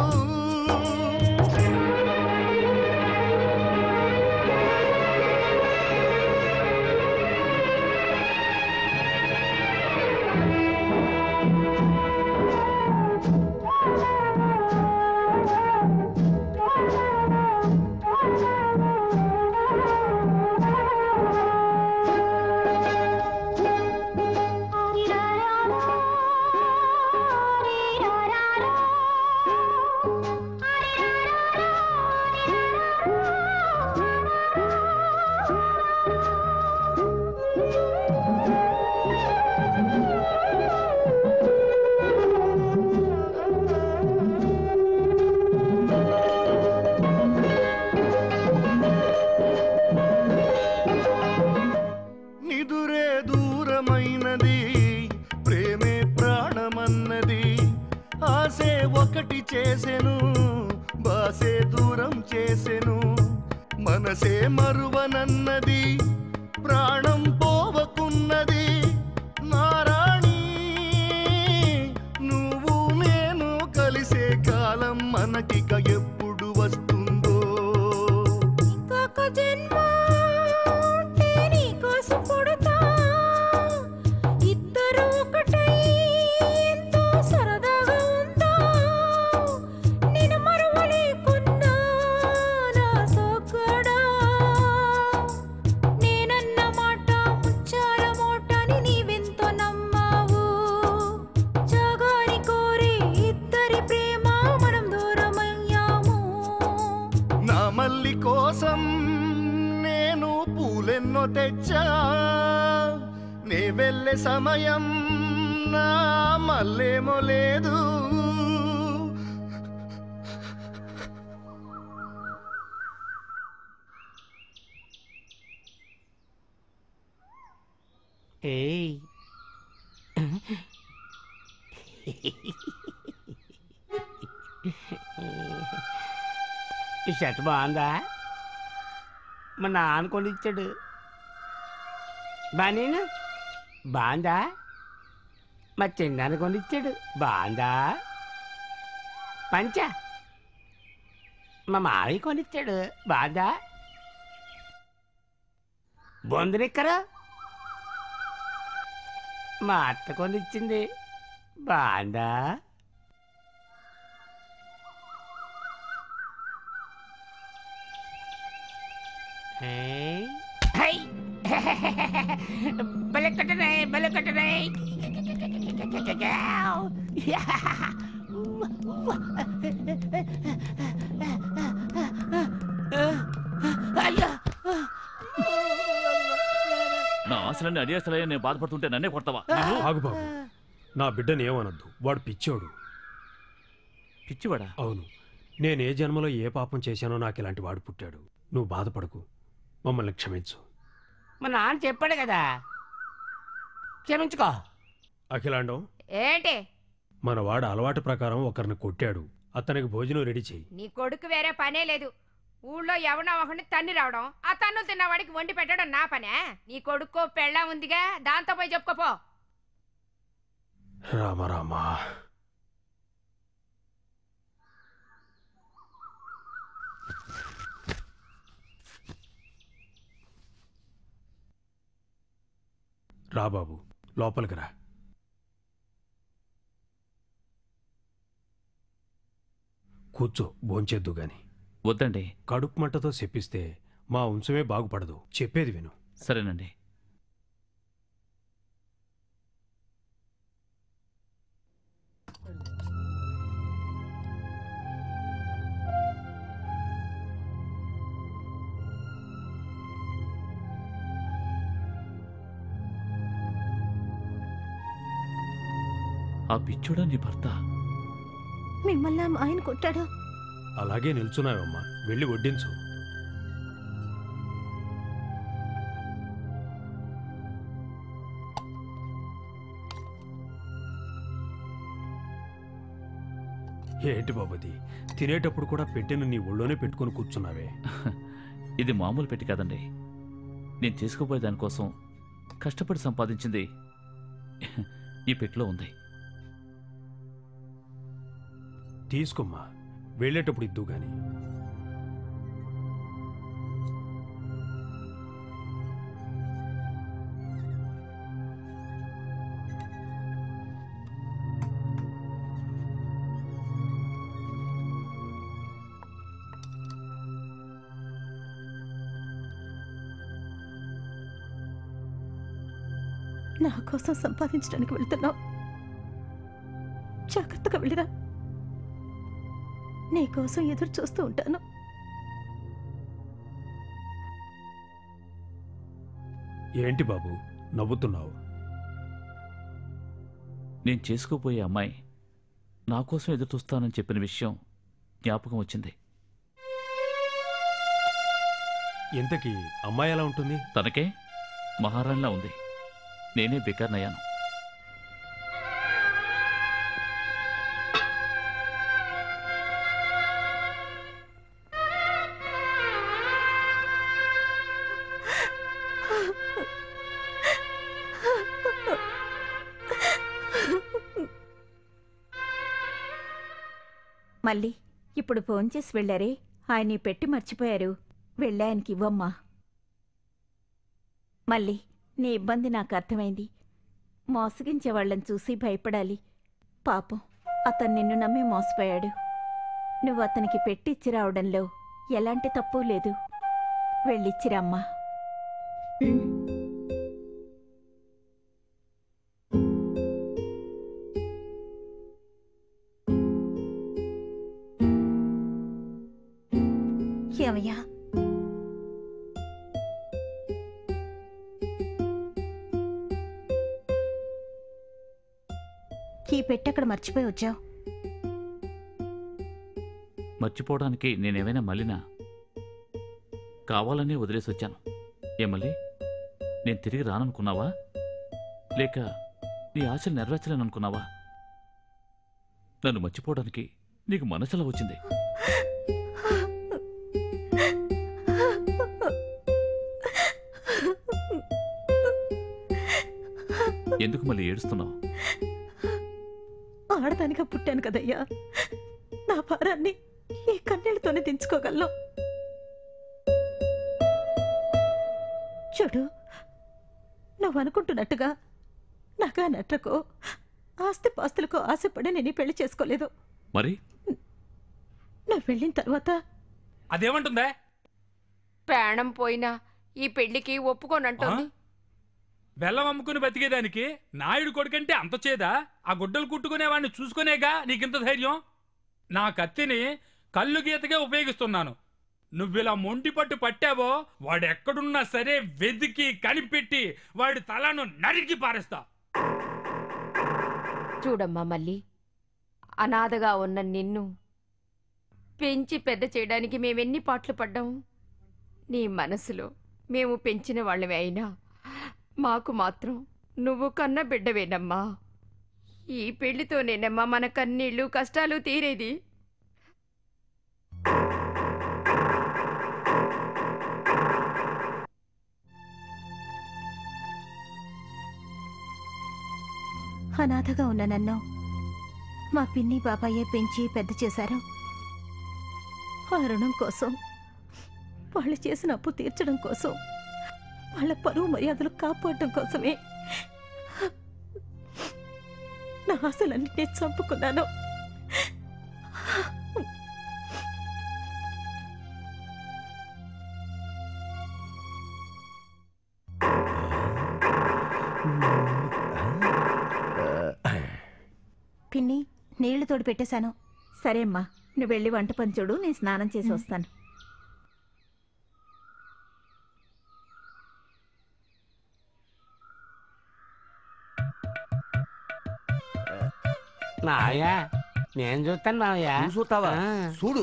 నిదురే దూరమైనది ప్రేమే ప్రాణమన్నది ఆసే ఒకటి చేసెను బాసే దూరం చేసెను మనసే మరువనన్నది ప్రాణం పోవకున్నది నారాణి నువ్వు నేను కలిసే కాలం మనకిక ఎప్పుడు వస్తుందో ఇంకొక జన్మ ఉంటే నీకోసం పుడతా ఇద్దరు ఒకటై ఎంతో సరదాగా ఉందా నేను మరువలేకున్నా నా సోకడా నేనన్న మాట ముచ్చాల మోటని నీవెంతో నమ్మావు జాగాని కోరి ఇద్దరి ప్రేమ మనం దూరమయ్యాము నా మల్లి కోసం నేను పూలెన్నో తెచ్చా నే వెళ్ళే సమయం నా మల్లేమో లేదు ఏయ్ ఈ షర్ట్ బాగుందా మా నాన్న కొని ఇచ్చాడు బానేనా బాగుందా మా చిన్నాన్న కొని ఇచ్చాడు బాగుందా పంచ మా మావయ్య కొనిచ్చాడు బాగుందా బొందనిక్కరా మా అత్త కొనిచ్చింది బాగుందా ఏయ్. హై! భలే కట్టనాయి భలే కట్టనాయి అయ్యా నా ఆశలన్నీ అడిగేస్తలే నేను బాధపడుతుంటే నన్నే కొడతావా ఆగు బాబు నా బిడ్డని ఏమనొద్దు వాడు పిచ్చోడు పిచ్చివాడా అవును నేను ఏ జన్మలో ఏ పాపం చేశానో నాకు ఇలాంటి వాడు పుట్టాడు నువ్వు బాధపడకు మమ్మల్ని క్షమించు మా నాన్న చెప్పాడు కదా క్షమించుకో అఖిలాండం ఏంటి మన వాడు అలవాటు ప్రకారం ఒకరిని కొట్టాడు అతనికి భోజనం రెడీ చెయ్యి నీ కొడుకు వేరే పనే లేదు ఊళ్ళో ఎవడో ఒకడిని తన్ని రావడం ఆ తన్ను తిన్నవాడికి వండి పెట్టడం నా పనే నీ కొడుకో పెళ్ళం ఉందిగా దాంతో పోయి చెప్పుకోపో రామ రామ రా బాబు లోపలికి రా కూర్చో భోంచేద్దు గాని వద్దండి కడుపు మంటతో చెప్పిస్తే మా వంశమే బాగుపడదు చెప్పేది విను సరేనండి ఆ పిచ్చోడా నీ భర్త మిమ్మల్ని ఆ ఆయన కొట్టాడు అలాగే నిల్చున్నావమ్మా వెళ్ళి వడ్డించు ఏంటి బాబది తినేటప్పుడు కూడా పెట్టెను నీ ఒళ్ళోనే పెట్టుకొని కూర్చున్నావే ఇది మామూలు పెట్టి కాదండి నేను తీసుకుపోయే దానికోసం కష్టపడి సంపాదించింది ఈ పెట్టిలో ఉంది తీసుకోమ్మా వెళ్ళేటప్పుడు ఇద్దు గాని నా కోసం సంపాదించడానికి వెళ్తున్నావు జాగ్రత్తగా వెళ్ళిరా నీ కోసం ఎదురు చూస్తూ ఉంటాను ఏంటి బాబు నవ్వుతున్నావు నేను చేసుకోపోయే అమ్మాయి నా కోసం ఎదురు చూస్తానని చెప్పిన విషయం జ్ఞాపకం వచ్చింది ఇంతకీ అమ్మాయి ఎలా ఉంటుంది తనకే మహారాణిలా ఉంది నేనే బికార్నయ్యాను మళ్ళీ ఇప్పుడు ఫోన్ చేసి వెళ్ళారే ఆయన ఈ పెట్టి మర్చిపోయారు వెళ్ళి ఆయనకి ఇవ్వమ్మా మళ్ళీ నీ ఇబ్బంది నాకు అర్థమైంది మోసగించే వాళ్ళని చూసి భయపడాలి పాపం అతను నిన్ను నమ్మి మోసపోయాడు నువ్వు అతనికి పెట్టిచ్చి రావడంలో ఎలాంటి తప్పు లేదు వెళ్ళిచ్చిరమ్మా ఏమయ్యా ఈ పెట్టి అక్కడ మర్చిపోయి వచ్చావు మర్చిపోవడానికి నేనేమైనా మళ్ళీనా కావాలనే వదిలేసి వచ్చాను ఏమల్లి నేను తిరిగి రాననుకున్నావా లేక నీ ఆశలు నెరవేర్చలేననుకున్నావా నన్ను మర్చిపోవడానికి నీకు మనసులా వచ్చింది ఎందుకు మళ్ళీ ఏడుస్తున్నావు ఆడదానిగా పుట్టాను కదయ్యా నా భారాన్ని ఈ కన్నీళ్లతోనే దించుకోగలను చూడు నువ్వు అనుకుంటున్నట్టుగా నగా నట్రకో ఆస్తి పాస్తులకో ఆశపడి నేను ఈ పెళ్లి చేసుకోలేదు మరి నువ్వు వెళ్ళిన తర్వాత అదేమంటుందే ప్రాణం పోయినా ఈ పెళ్లికి ఒప్పుకోనంటోంది బెల్లం అమ్ముకుని బతికేదానికి నాయుడు కొడుకంటే అంత చేదా ఆ గుడ్డలు కుట్టుకునేవాడిని చూసుకునేగా నీకింత ధైర్యం నా కత్తిని కళ్ళు గీతకే ఉపయోగిస్తున్నాను నువ్విలా మొండి పట్టు పట్టావో వాడు ఎక్కడున్నా సరే వెతికి కనిపెట్టి వాడి తలను నరికి పారేస్తా చూడమ్మా మళ్ళీ అనాథగా ఉన్న నిన్ను పెంచి పెద్ద చేయడానికి మేమెన్ని పాటలు పడ్డాము నీ మనసులో మేము పెంచిన వాళ్ళమే అయినా మాకు మాత్రం నువ్వు కన్న బిడ్డవేనమ్మా ఈ పెళ్లితోనేనమ్మా మన కన్నీళ్ళు కష్టాలు తీరేది అనాథగా ఉన్న నన్ను మా పిన్ని బాబాయే పెంచి పెద్ద చేశారు ఆ రుణం కోసం వాళ్ళు చేసిన అప్పు తీర్చడం కోసం వాళ్ళ పరువు మర్యాదలు కాపాడడం కోసమే నా ఆశలన్నింటినీ చంపుకున్నాను పిన్ని నీళ్లు తోడు పెట్టేశాను సరే అమ్మా నువ్వు వెళ్ళి వంట పని చూడు నేను స్నానం చేసి వస్తాను మావయ్య నేను చూస్తాను మావయ్య చూస్తావా చూడు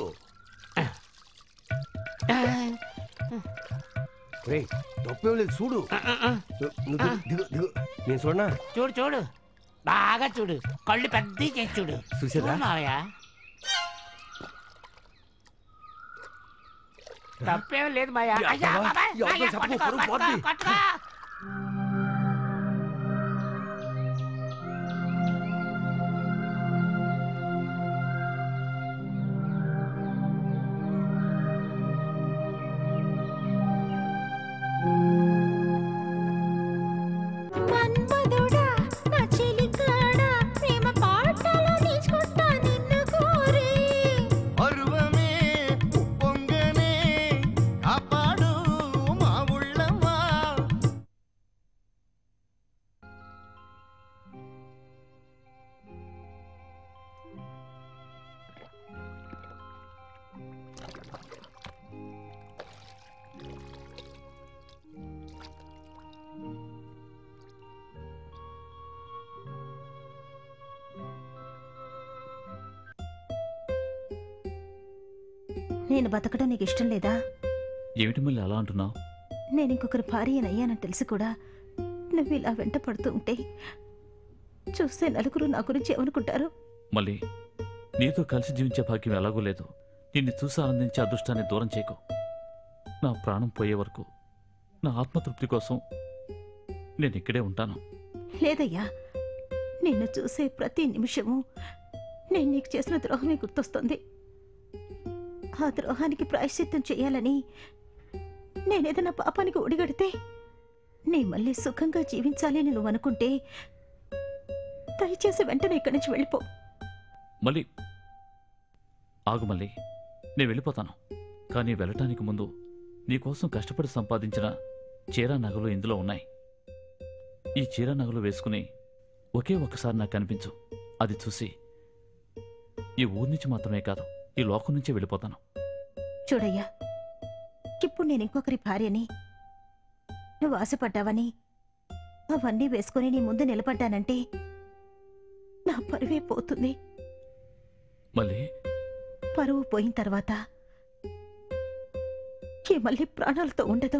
రే తప్పేం లేదు చూడు నువ్వు దిగు, దిగు దిగు నేను చూడనా చూడు చూడు బాగా చూడు కళ్ళు పెద్ద చేసి చూడు చూసారా? చూడు మావయ్య తప్పేం లేదు మాయా యా, అయ్యా, బాబా, బాబాయ్, ఎవరితో మాయా, చెప్పకు, కొట్టుకో, పరువు కొట్టుకో, పోద్ది. కొట్టుకో. మన్మధుడా నా చెలికాడా ప్రేమ పాటలు తీసుకుంటా నిన్ను కోరి పరువమే ఉప్పొంగనే కాపాడు మా ఉళ్ళమ్మా నేను బతకడం నీకు ఇష్టం లేదా ఏమిటి మళ్ళీ అలా అంటున్నావు నేను ఇంకొకరి భార్య అయ్యానని తెలిసి కూడా నువ్వు ఇలా వెంట పడుతూ ఉంటే చూస్తే నలుగురు నా గురించి ఏమనుకుంటారు మళ్ళీ నీతో కలిసి జీవించే భాగ్యం ఎలాగో లేదు నిన్ను చూసి ఆనందించే అదృష్టాన్ని దూరం చేయకు నా ప్రాణం పోయే వరకు నా ఆత్మతృప్తి కోసం నేను ఇక్కడే ఉంటాను లేదయ్యా నిన్ను చూసే ప్రతి నిమిషము నేను నీకు చేసిన ద్రోహమే గుర్తొస్తుంది ఆ ద్రోహానికి ప్రాయశ్చిత్తం చేయాలని నేనేదైనా పాపానికి ఒడిగడితే నీ మళ్ళీ సుఖంగా జీవించాలి అని నువ్వు అనుకుంటే దయచేసి వెంటనే ఇక్కడి నుంచి వెళ్ళిపో మళ్ళీ ఆగు మళ్ళీ నేను వెళ్ళిపోతాను కానీ వెళ్ళటానికి ముందు నీకోసం కష్టపడి సంపాదించిన చీర నగలు ఇందులో ఉన్నాయి ఈ చీర నగలు వేసుకుని ఒకే ఒక్కసారి నాకు కనిపించు అది చూసి ఈ ఊరి నుంచి మాత్రమే కాదు ఈ లోకం నుంచే వెళ్ళిపోతాను చూడయ్యా ఇప్పుడు నేను ఇంకొకరి భార్యని నువ్వు ఆశపడ్డావని అవన్నీ వేసుకుని నీ ముందు నిలబడ్డానంటే నా పరువే పోతుంది మళ్ళీ పరువు పోయిన తర్వాత ఈ మళ్ళీ ప్రాణాలతో ఉండదు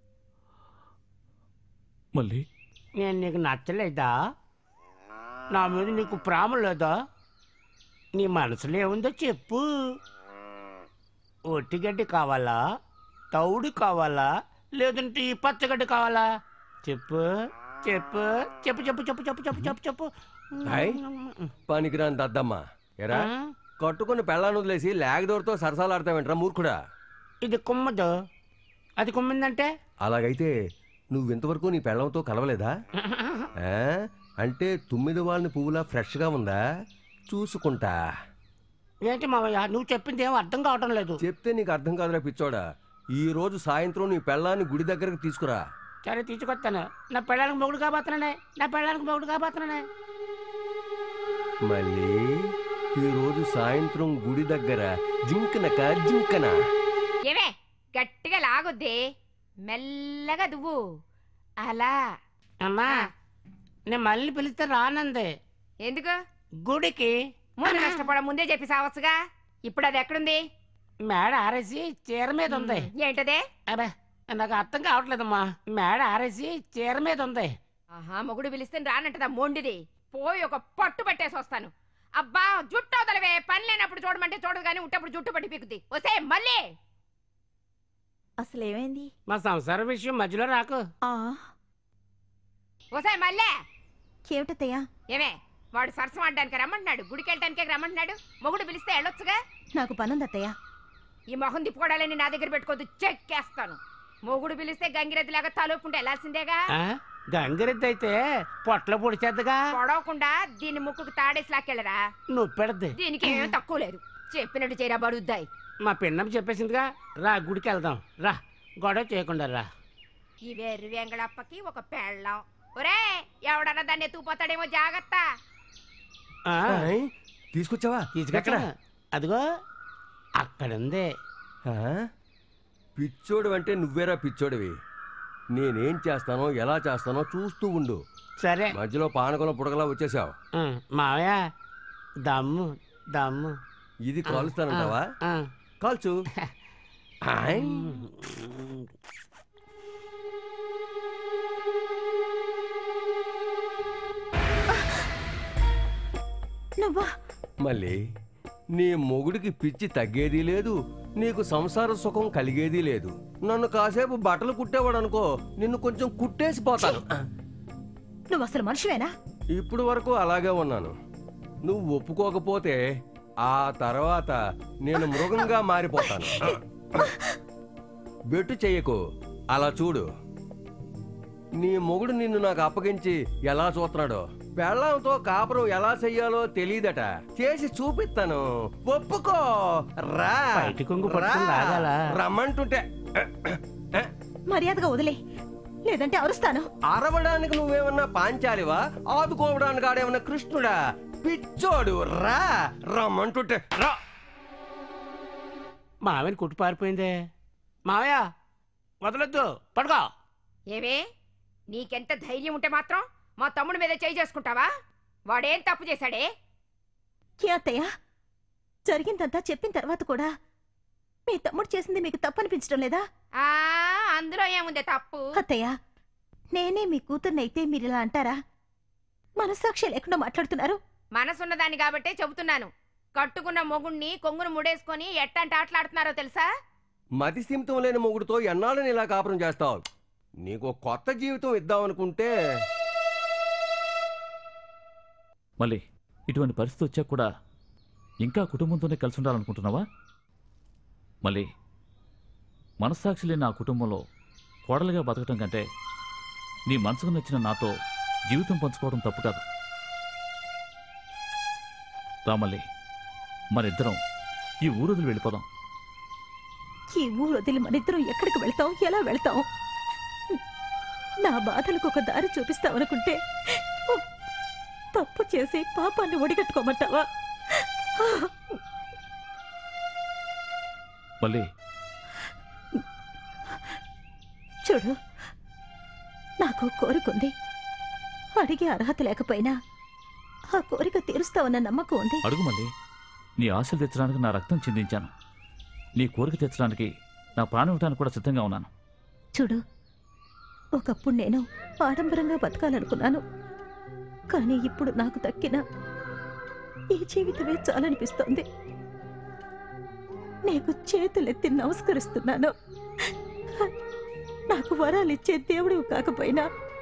మళ్ళీ నేను నీకు నచ్చలేదా నా మీద నీకు ప్రేమ లేదా నీ మనసులో ఏముందో చెప్పు ఒట్టిగడ్డి కావాలా తౌడు కావాలా లేదంటే ఈ పచ్చగడ్డి కావాలా చెప్పు చెప్పు చెప్పు చెప్పు చెప్పు చెప్పు చెప్పు చెప్పు చెప్పు హాయ్ పనికిరాని దద్దమ్మ ఎరా కట్టుకుని పెళ్ళాన్ని వదిలేసి లేగదోరుతో సరసాలాడతావేంట్రా మూర్ఖుడా ఇది కుమ్మదు అది కుమ్మిందంటే అలాగైతే నువ్వు ఇంతవరకు నీ పెళ్ళంతో కలవలేదా ఆ? అంటే తొమ్మిది వాళ్ళని పువ్వులా ఫ్రెష్గా ఉందా చూసుకుంటా ఏంటి మావయ్య నువ్వు చెప్పింది ఏం అర్థం కావటం లేదు చెప్తే నీకు అర్థం కాదురా పిచ్చోడా ఈ రోజు సాయంత్రం నీ పెళ్ళాన్ని గుడి దగ్గరకు తీసుకురా సరే తీసుకొస్తాను నా పెళ్ళానికి మొగుడు కాబోతున్నానే నా పెళ్ళానికి మొగుడు కాబోతున్నానే మళ్ళీ ఈ రోజు సాయంత్రం గుడి దగ్గర జింకనక జింకన ఏమే గట్టిగా లాగొద్దే మెల్లగా దువ్వు అలా అమ్మా నేను మళ్ళీ పిలిస్తే రానంది ఎందుకు గుడికి ముందు కష్టపడ ముందే చెప్పి సావచ్చుగా ఇప్పుడు అది ఎక్కడుంది మేడ ఆరేసి చీర మీద ఉంది ఏంటదే అబ్బే నాకు అర్థం కావట్లేదమ్మా మేడ ఆరేసి చీర మీద ఉంది ఆహా మొగుడు పిలిస్తే రానంటదా మొండిది పోయి ఒక పట్టు పట్టేసి వస్తాను అబ్బా జుట్టు వదలవే పని లేనప్పుడు చూడమంటే చూడదు కానీ ఉంటప్పుడు జుట్టు పట్టి పీకుద్ది వస్తే మళ్ళీ అసలు ఏమైంది మా సంసార విషయం మధ్యలో రాకు వస్తే మళ్ళీ ఏమిటత్తయ్యా ఏమే వాడు సరసం ఆడడానికి రమ్మంటున్నాడు గుడికి వెళ్ళటానికే రమ్మంటున్నాడు మొగుడు పిలిస్తే వెళ్ళొచ్చుగా నాకు పనుంది అత్తయ్య ఈ మొహం తిప్పుకోవడాలని నా దగ్గర పెట్టుకోవద్దు చెక్కేస్తాను మొగుడు పిలిస్తే గంగిరెద్దులాగా తలుపుకుంటే వెళ్ళాల్సిందేగా ఆ? గంగిరెద్దు అయితే పొట్ల పొడిచేద్దగా పొడవకుండా దీన్ని ముక్కుకు తాడేసి లాక్కెళ్ళరా నువ్వు పెడద్ది దీనికి ఏం తక్కువ లేదు చెప్పినట్టు చేయరా బడుద్దాయి మా పిన్నం చెప్పేసిందిగా రా గుడికి వెళ్దాం రా గొడవ చేయకుండా రా ఈ వెర్రి వెంగళప్పకి ఒక పెళ్ళం ఒరే ఎవడన్నా దాన్ని ఎత్తుకుపోతాడేమో జాగ్రత్త ఆ, ఆయ్, తీసుకొచ్చావా తీసుకొచ్చా అదిగో అక్కడుంది ఆ? పిచ్చోడు అంటే నువ్వేరా పిచ్చోడివి నేనేం చేస్తానో ఎలా చేస్తానో చూస్తూ ఉండు సరే మధ్యలో పానకం పుడకలా వచ్చేసావు ఆ, మావయ్య దమ్ము దమ్ము ఇది కాలుస్తానంటావా కాల్చు ఆయ్. నువ్వా మళ్ళీ నీ మొగుడికి పిచ్చి తగ్గేది లేదు నీకు సంసార సుఖం కలిగేది లేదు నన్ను కాసేపు బట్టలు కుట్టేవాడు అనుకో నిన్ను కొంచెం కుట్టేసి పోతాను నువ్వు అసలు మనిషివేనా ఇప్పుడు వరకు అలాగే ఉన్నాను నువ్వు ఒప్పుకోకపోతే ఆ తర్వాత నేను మృగంగా మారిపోతాను బెట్టు చెయ్యకు అలా చూడు నీ మొగుడు నిన్ను నాకు అప్పగించి ఎలా చూస్తున్నాడో పెళ్ళంతో కాపురం ఎలా చెయ్యాలో తెలియదట చేసి చూపిస్తాను ఒప్పుకో రా బయటి కొంగు పట్టుకుని రా. లాగాలా? రమ్మంటుంటే మర్యాదగా వదిలే లేదంటే అరుస్తాను అరవడానికి నువ్వేమన్నా పాంచాలివా ఆదుకోవడానికి ఆడేమన్నా కృష్ణుడా పిచ్చోడు రా రమ్మంటుంటే రా మామని కొట్టు పారిపోయిందే మావయ్య వదలొద్దు పడుకో ఏవే నీకెంత ధైర్యం ఉంటే మాత్రం మా తమ్ముడి మీద చేయి చేసుకుంటావా వాడేం తప్పు చేశాడే ఏ అత్తయ్య జరిగిందంతా చెప్పిన తర్వాత కూడా మీ తమ్ముడు చేసింది మీకు తప్పనిపించడం లేదా ఆ అందులో ఏముంది తప్పు అత్తయ్య నేనే మీ కూతుర్నైతే మీరు ఇలా అంటారా మనస్సాక్షి లేకుండా మాట్లాడుతున్నారు మనసున్నదాన్ని కాబట్టే చెబుతున్నాను కట్టుకున్న మొగుణ్ణి కొంగును ముడేసుకొని ఎట్టంటే ఆటలాడుతున్నారో తెలుసా మతి స్థిమితం లేని మొగుడుతో ఎన్నాళ్ళని ఇలా కాపురం చేస్తావు నీకు కొత్త జీవితం ఇద్దామనుకుంటే మళ్ళీ ఇటువంటి పరిస్థితి వచ్చాక కూడా ఇంకా కుటుంబంతోనే కలిసి ఉండాలనుకుంటున్నావా మళ్ళీ మనస్సాక్షి లేని ఆ కుటుంబంలో కోడలుగా బతకటం కంటే నీ మనసుకు నచ్చిన నాతో జీవితం పంచుకోవడం తప్పు కాదు రామల్లి మనిద్దరం ఈ ఊరు వదిలి వెళ్ళిపోదాం ఈ ఊరు వదిలి మనిద్దరం ఎక్కడికి వెళ్తాం ఎలా వెళ్తాం నా బాధలకు ఒక దారి చూపిస్తావనుకుంటే తప్పు చేసి పాపాన్ని ఒడిగట్టుకోమంటావా మళ్ళీ చూడు నాకు కోరికుంది అడిగే అర్హత లేకపోయినా ఆ కోరిక తీరుస్తావన్న నమ్మకం ఉంది అడుగు మళ్ళీ నీ ఆశలు తెచ్చడానికి నా రక్తం చిందించాను నీ కోరిక తెచ్చడానికి నా ప్రాణం ఇవ్వడానికి కూడా సిద్ధంగా ఉన్నాను చూడు ఒకప్పుడు నేను ఆడంబరంగా బతకాలనుకున్నాను కానీ ఇప్పుడు నాకు దక్కిన ఈ జీవితమే చాలనిపిస్తోంది నీకు చేతులెత్తి నమస్కరిస్తున్నాను నాకు వరాలిచ్చే దేవుడివి కాకపోయినా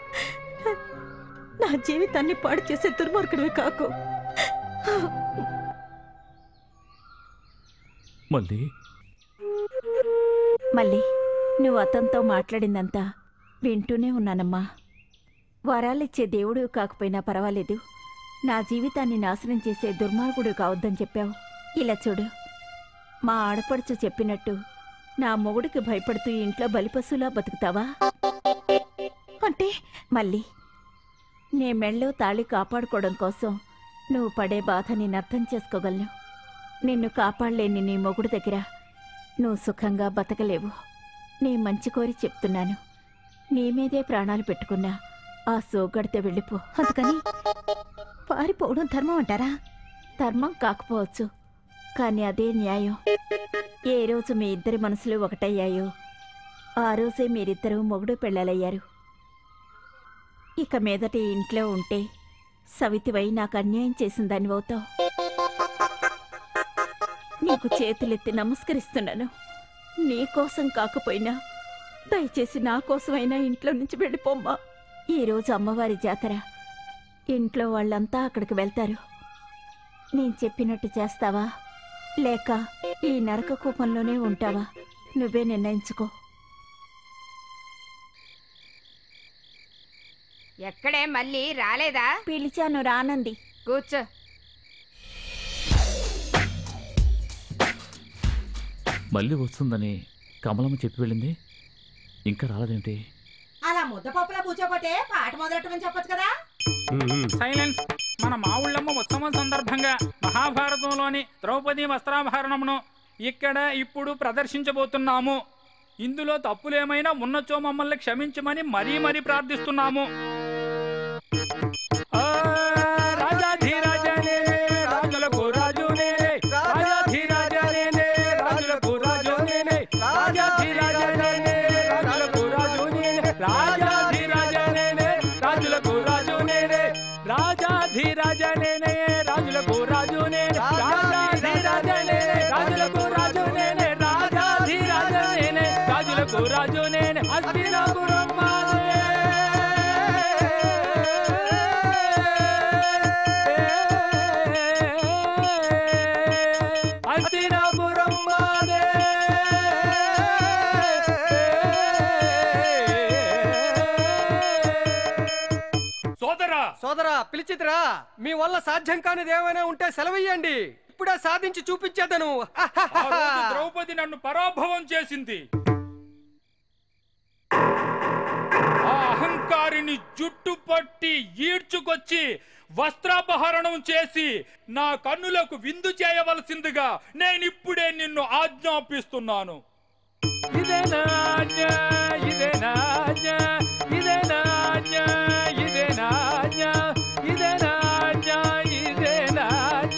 నా జీవితాన్ని పాడు చేసే దుర్మార్గుడివి కాకు మళ్ళీ మళ్ళీ నువ్వు అతనితో మాట్లాడిందంతా వింటూనే ఉన్నానమ్మా వరాలిచ్చే దేవుడు కాకపోయినా పర్వాలేదు నా జీవితాన్ని నాశనం చేసే దుర్మార్గుడు కావద్దని చెప్పావు ఇలా చూడు మా ఆడపడుచు చెప్పినట్టు నా మొగుడికి భయపడుతూ ఇంట్లో బలిపశులా బతుకుతావా అంటే మళ్ళీ నీ మెళ్ళో తాళి కాపాడుకోవడం కోసం నువ్వు పడే బాధ నేను అర్థం చేసుకోగలను నిన్ను కాపాడలేని నీ మొగుడు దగ్గర నువ్వు సుఖంగా బతకలేవు నీ మంచి కోరి చెప్తున్నాను నీ మీదే ప్రాణాలు పెట్టుకున్నా ఆ సోగడితే వెళ్ళిపో అందుకని పారిపోవడం ధర్మం అంటారా ధర్మం కాకపోవచ్చు కానీ అదే న్యాయం ఏ రోజు మీ ఇద్దరి మనసులు ఒకటయ్యాయో ఆ రోజే మీరిద్దరూ మొగుడు పెళ్ళాలయ్యారు ఇక మీదట ఈ ఇంట్లో ఉంటే సవితివై నాకు అన్యాయం చేసిందని అవుతావు నీకు చేతులెత్తి నమస్కరిస్తున్నాను నీ కోసం కాకపోయినా దయచేసి నా కోసమైనా ఇంట్లో నుంచి వెళ్ళిపోమ్మా ఈరోజు అమ్మవారి జాతర ఇంట్లో వాళ్ళంతా అక్కడికి వెళ్తారు నేను చెప్పినట్టు చేస్తావా లేక ఈ నరక కూపంలోనే ఉంటావా నువ్వే నిర్ణయించుకో ఎక్కడే మళ్ళీ రాలేదా పిలిచాను రానంది కూర్చో మళ్ళీ వస్తుందని కమలమ్మ చెప్పి వెళ్ళింది ఇంకా రాలేదేంటి అలా ముద్దపప్పులా కూర్చోపోతే పాట మొదలెట్టమని చెప్పొచ్చు కదా సైలెన్స్ మన మావుళ్ళమ్మ ఉత్సవం సందర్భంగా మహాభారతంలోని ద్రౌపది వస్త్రాభరణమును ఇక్కడ ఇప్పుడు ప్రదర్శించబోతున్నాము ఇందులో తప్పులేమైనా ఉన్నచో మమ్మల్ని క్షమించమని మరీ మరీ ప్రార్థిస్తున్నాము ఆ, రాజాధిరాజనే, రాజులకు రాజునే, రాజాధిరాజనే, రాజులకు రాజునే, రాజాధిరాజనే, రాజులకు రాజునే, రాజాధిరాజనే, రాజులకు రాజునే, రాజాధిరాజనే, రాజులకు రాజునే, రాజాధిరాజనే, రాజులకు రాజునే, రాజాధిరాజనే, సోదరా పిలిచితిరా మీ వల్ల సాధ్యం కానిది ఏమైనా ఉంటే సెలవియ్యండి ఇప్పుడే సాధించి చూపించేదను ఆ రోజు ద్రౌపది నన్ను పరాభవం చేసింది ఆ అహంకారిని జుట్టు పట్టి ఈడ్చుకొచ్చి వస్త్రాపహరణం చేసి నా కన్నులకు విందు చేయవలసిందిగా నేనిప్పుడే నిన్ను ఆజ్ఞాపిస్తున్నాను ఇదేనా ఆజ్ఞ, ఇదేనా ఆజ్ఞ, ఇదేనా ఆజ్ఞ, ఇదేనా ఆజ్ఞ, ఇదేనా ఆజ్ఞ, ఇదేనా ఆజ్ఞ.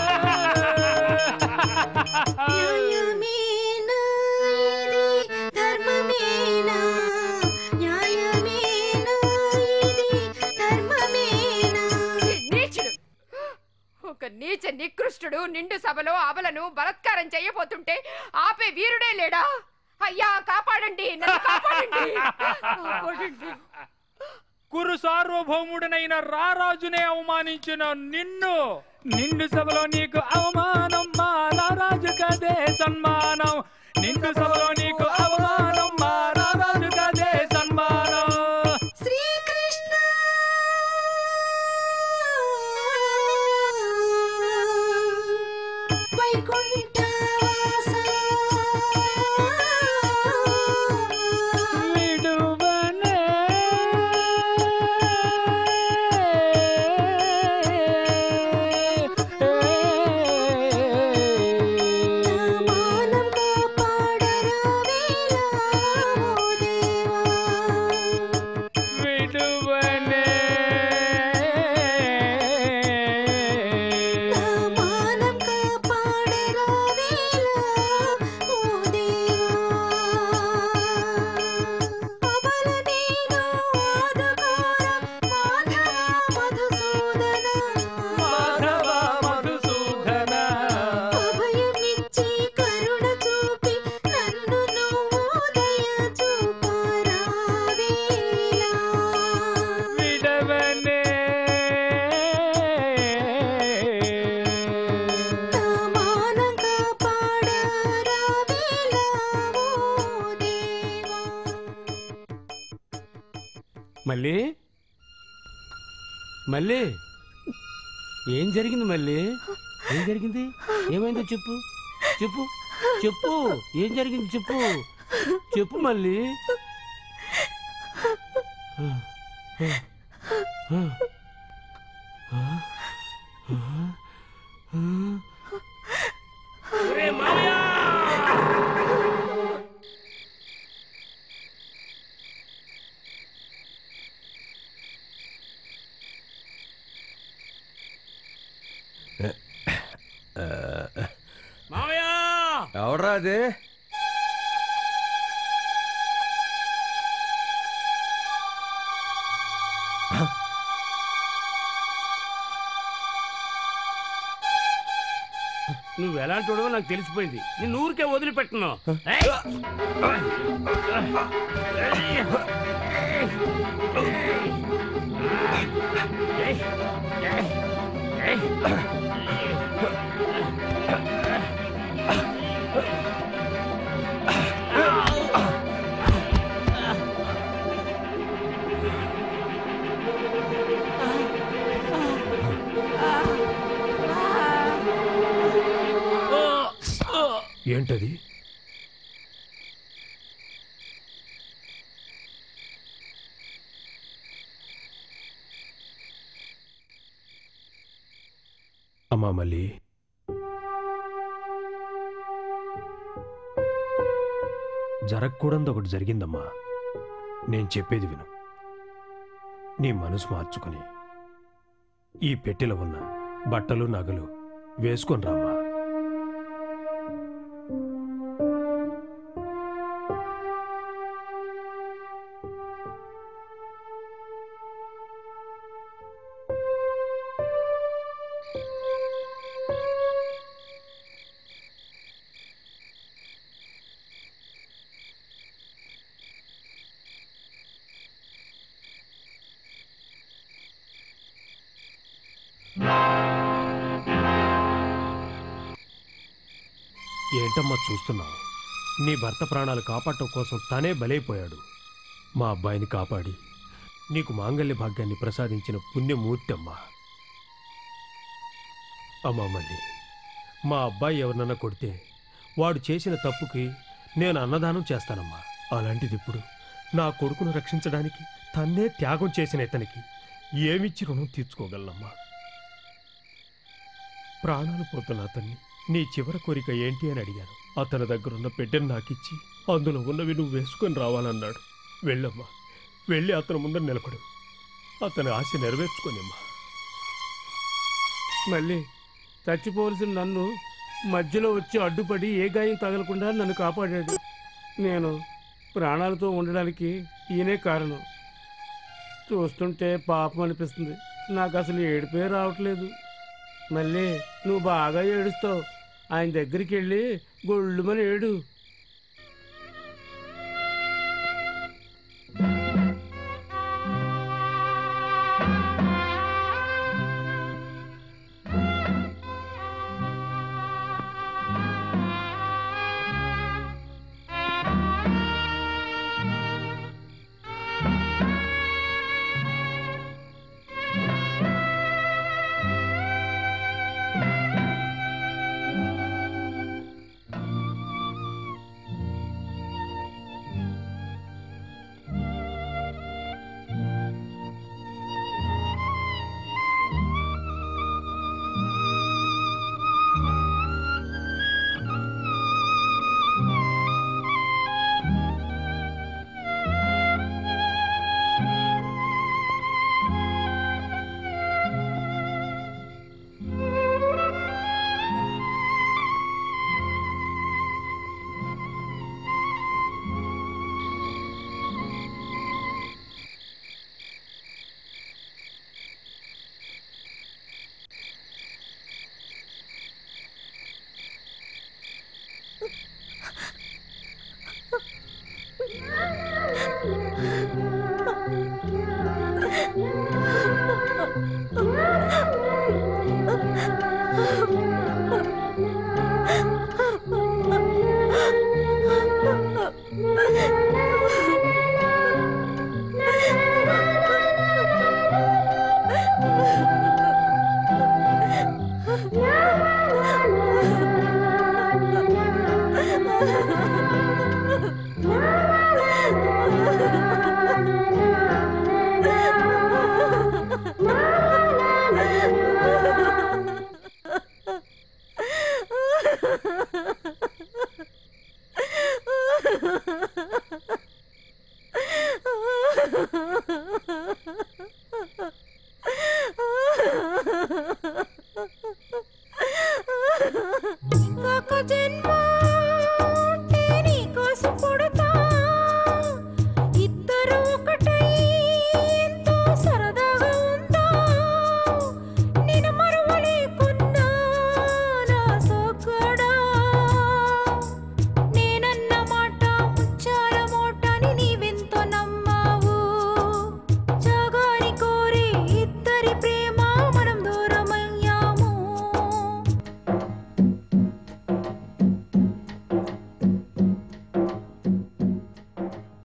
న్యాయమేనా ఇది ధర్మమేనా న్యాయమేనా ఇది ధర్మమేనా నీచుడు ఒక నీచ నికృష్టుడు నిండు సభలో అబలను బలత్కారం చేయబోతుంటే ఆపే వీరుడే లేడా అయ్యా కాపాడండి నన్ను కాపాడండి కాపాడండి. కురు సార్వభౌముడనైన రారాజునే అవమానించిన నిన్ను నిండు సభలో నీకు అవమానం మా రారాజు కదే సన్మానం నిండు సభలో నీకు అవమానం మా రారాజు కదే సన్మానం శ్రీకృష్ణ వైకుంఠవాస విడువనే మానం కాపాడరావేలా ఓ దేవా విడువనే మానం కాపాడరావేలా ఓ దేవా అబల నేను ఆదుకోరా మాధవ మధుసూదన మాధవ మధుసూదన అభయమిచ్చి కరుణ చూపి నన్ను నువ్వు దయ చూపరావేలా విడవనే మానం కాపాడరావేలా ఓ దేవా మళ్ళీ మళ్ళీ ఏం జరిగింది మళ్ళీ ఏం జరిగింది ఏమైందో చెప్పు చెప్పు చెప్పు ఏం జరిగింది చెప్పు చెప్పు మళ్ళీ ఎవడ్రా అది నువ్వు ఎలాంటి వాడివో నాకు తెలిసిపోయింది నేను ఊరికే వదిలిపెట్టను ఏయ్! ఏయ్! ఏయ్! ఏంటది అమ్మా మళ్ళీ జరగకూడదు ఒకటి జరిగిందమ్మా నేను చెప్పేది విను నీ మనసు మార్చుకుని ఈ పెట్టెలో ఉన్న బట్టలు నగలు వేసుకొని రామ్మా ఏంటమ్మా చూస్తున్నావు నీ భర్త ప్రాణాలు కాపాడటం కోసం తనే బలైపోయాడు మా అబ్బాయిని కాపాడి నీకు మాంగల్య భాగ్యాన్ని ప్రసాదించిన పుణ్యమూర్తి అమ్మా అమ్మా మళ్ళీ మా అబ్బాయి ఎవరినన్నా కొడితే వాడు చేసిన తప్పుకి నేను అన్నదానం చేస్తానమ్మా అలాంటిది ఇప్పుడు నా కొడుకును రక్షించడానికి తన్నే త్యాగం చేసిన ఇతనికి ఏమిచ్చి రుణం తీర్చుకోగలనమ్మా ప్రాణాలు పోతున్న అతన్ని నీ చివరి కోరిక ఏంటి అని అడిగాను అతని దగ్గరున్న బిడ్డను నాకిచ్చి అందులో ఉన్నవి నువ్వు వేసుకొని రావాలన్నాడు వెళ్ళమ్మా వెళ్ళి అతని ముందర నిలబడు అతని ఆశ నెరవేర్చుకోనిమ్మా మళ్ళీ చచ్చిపోవలసిన నన్ను మధ్యలో వచ్చి అడ్డుపడి ఏ గాయం తగలకుండా నన్ను కాపాడాడు నేను ప్రాణాలతో ఉండడానికి ఈయనే కారణం చూస్తుంటే పాపం అనిపిస్తుంది నాకు అసలు ఏడిపే రావట్లేదు మళ్ళీ నువ్వు బాగా ఏడుస్తావు ఆయన దగ్గరికి వెళ్ళి గొళ్ళుమని ఏడు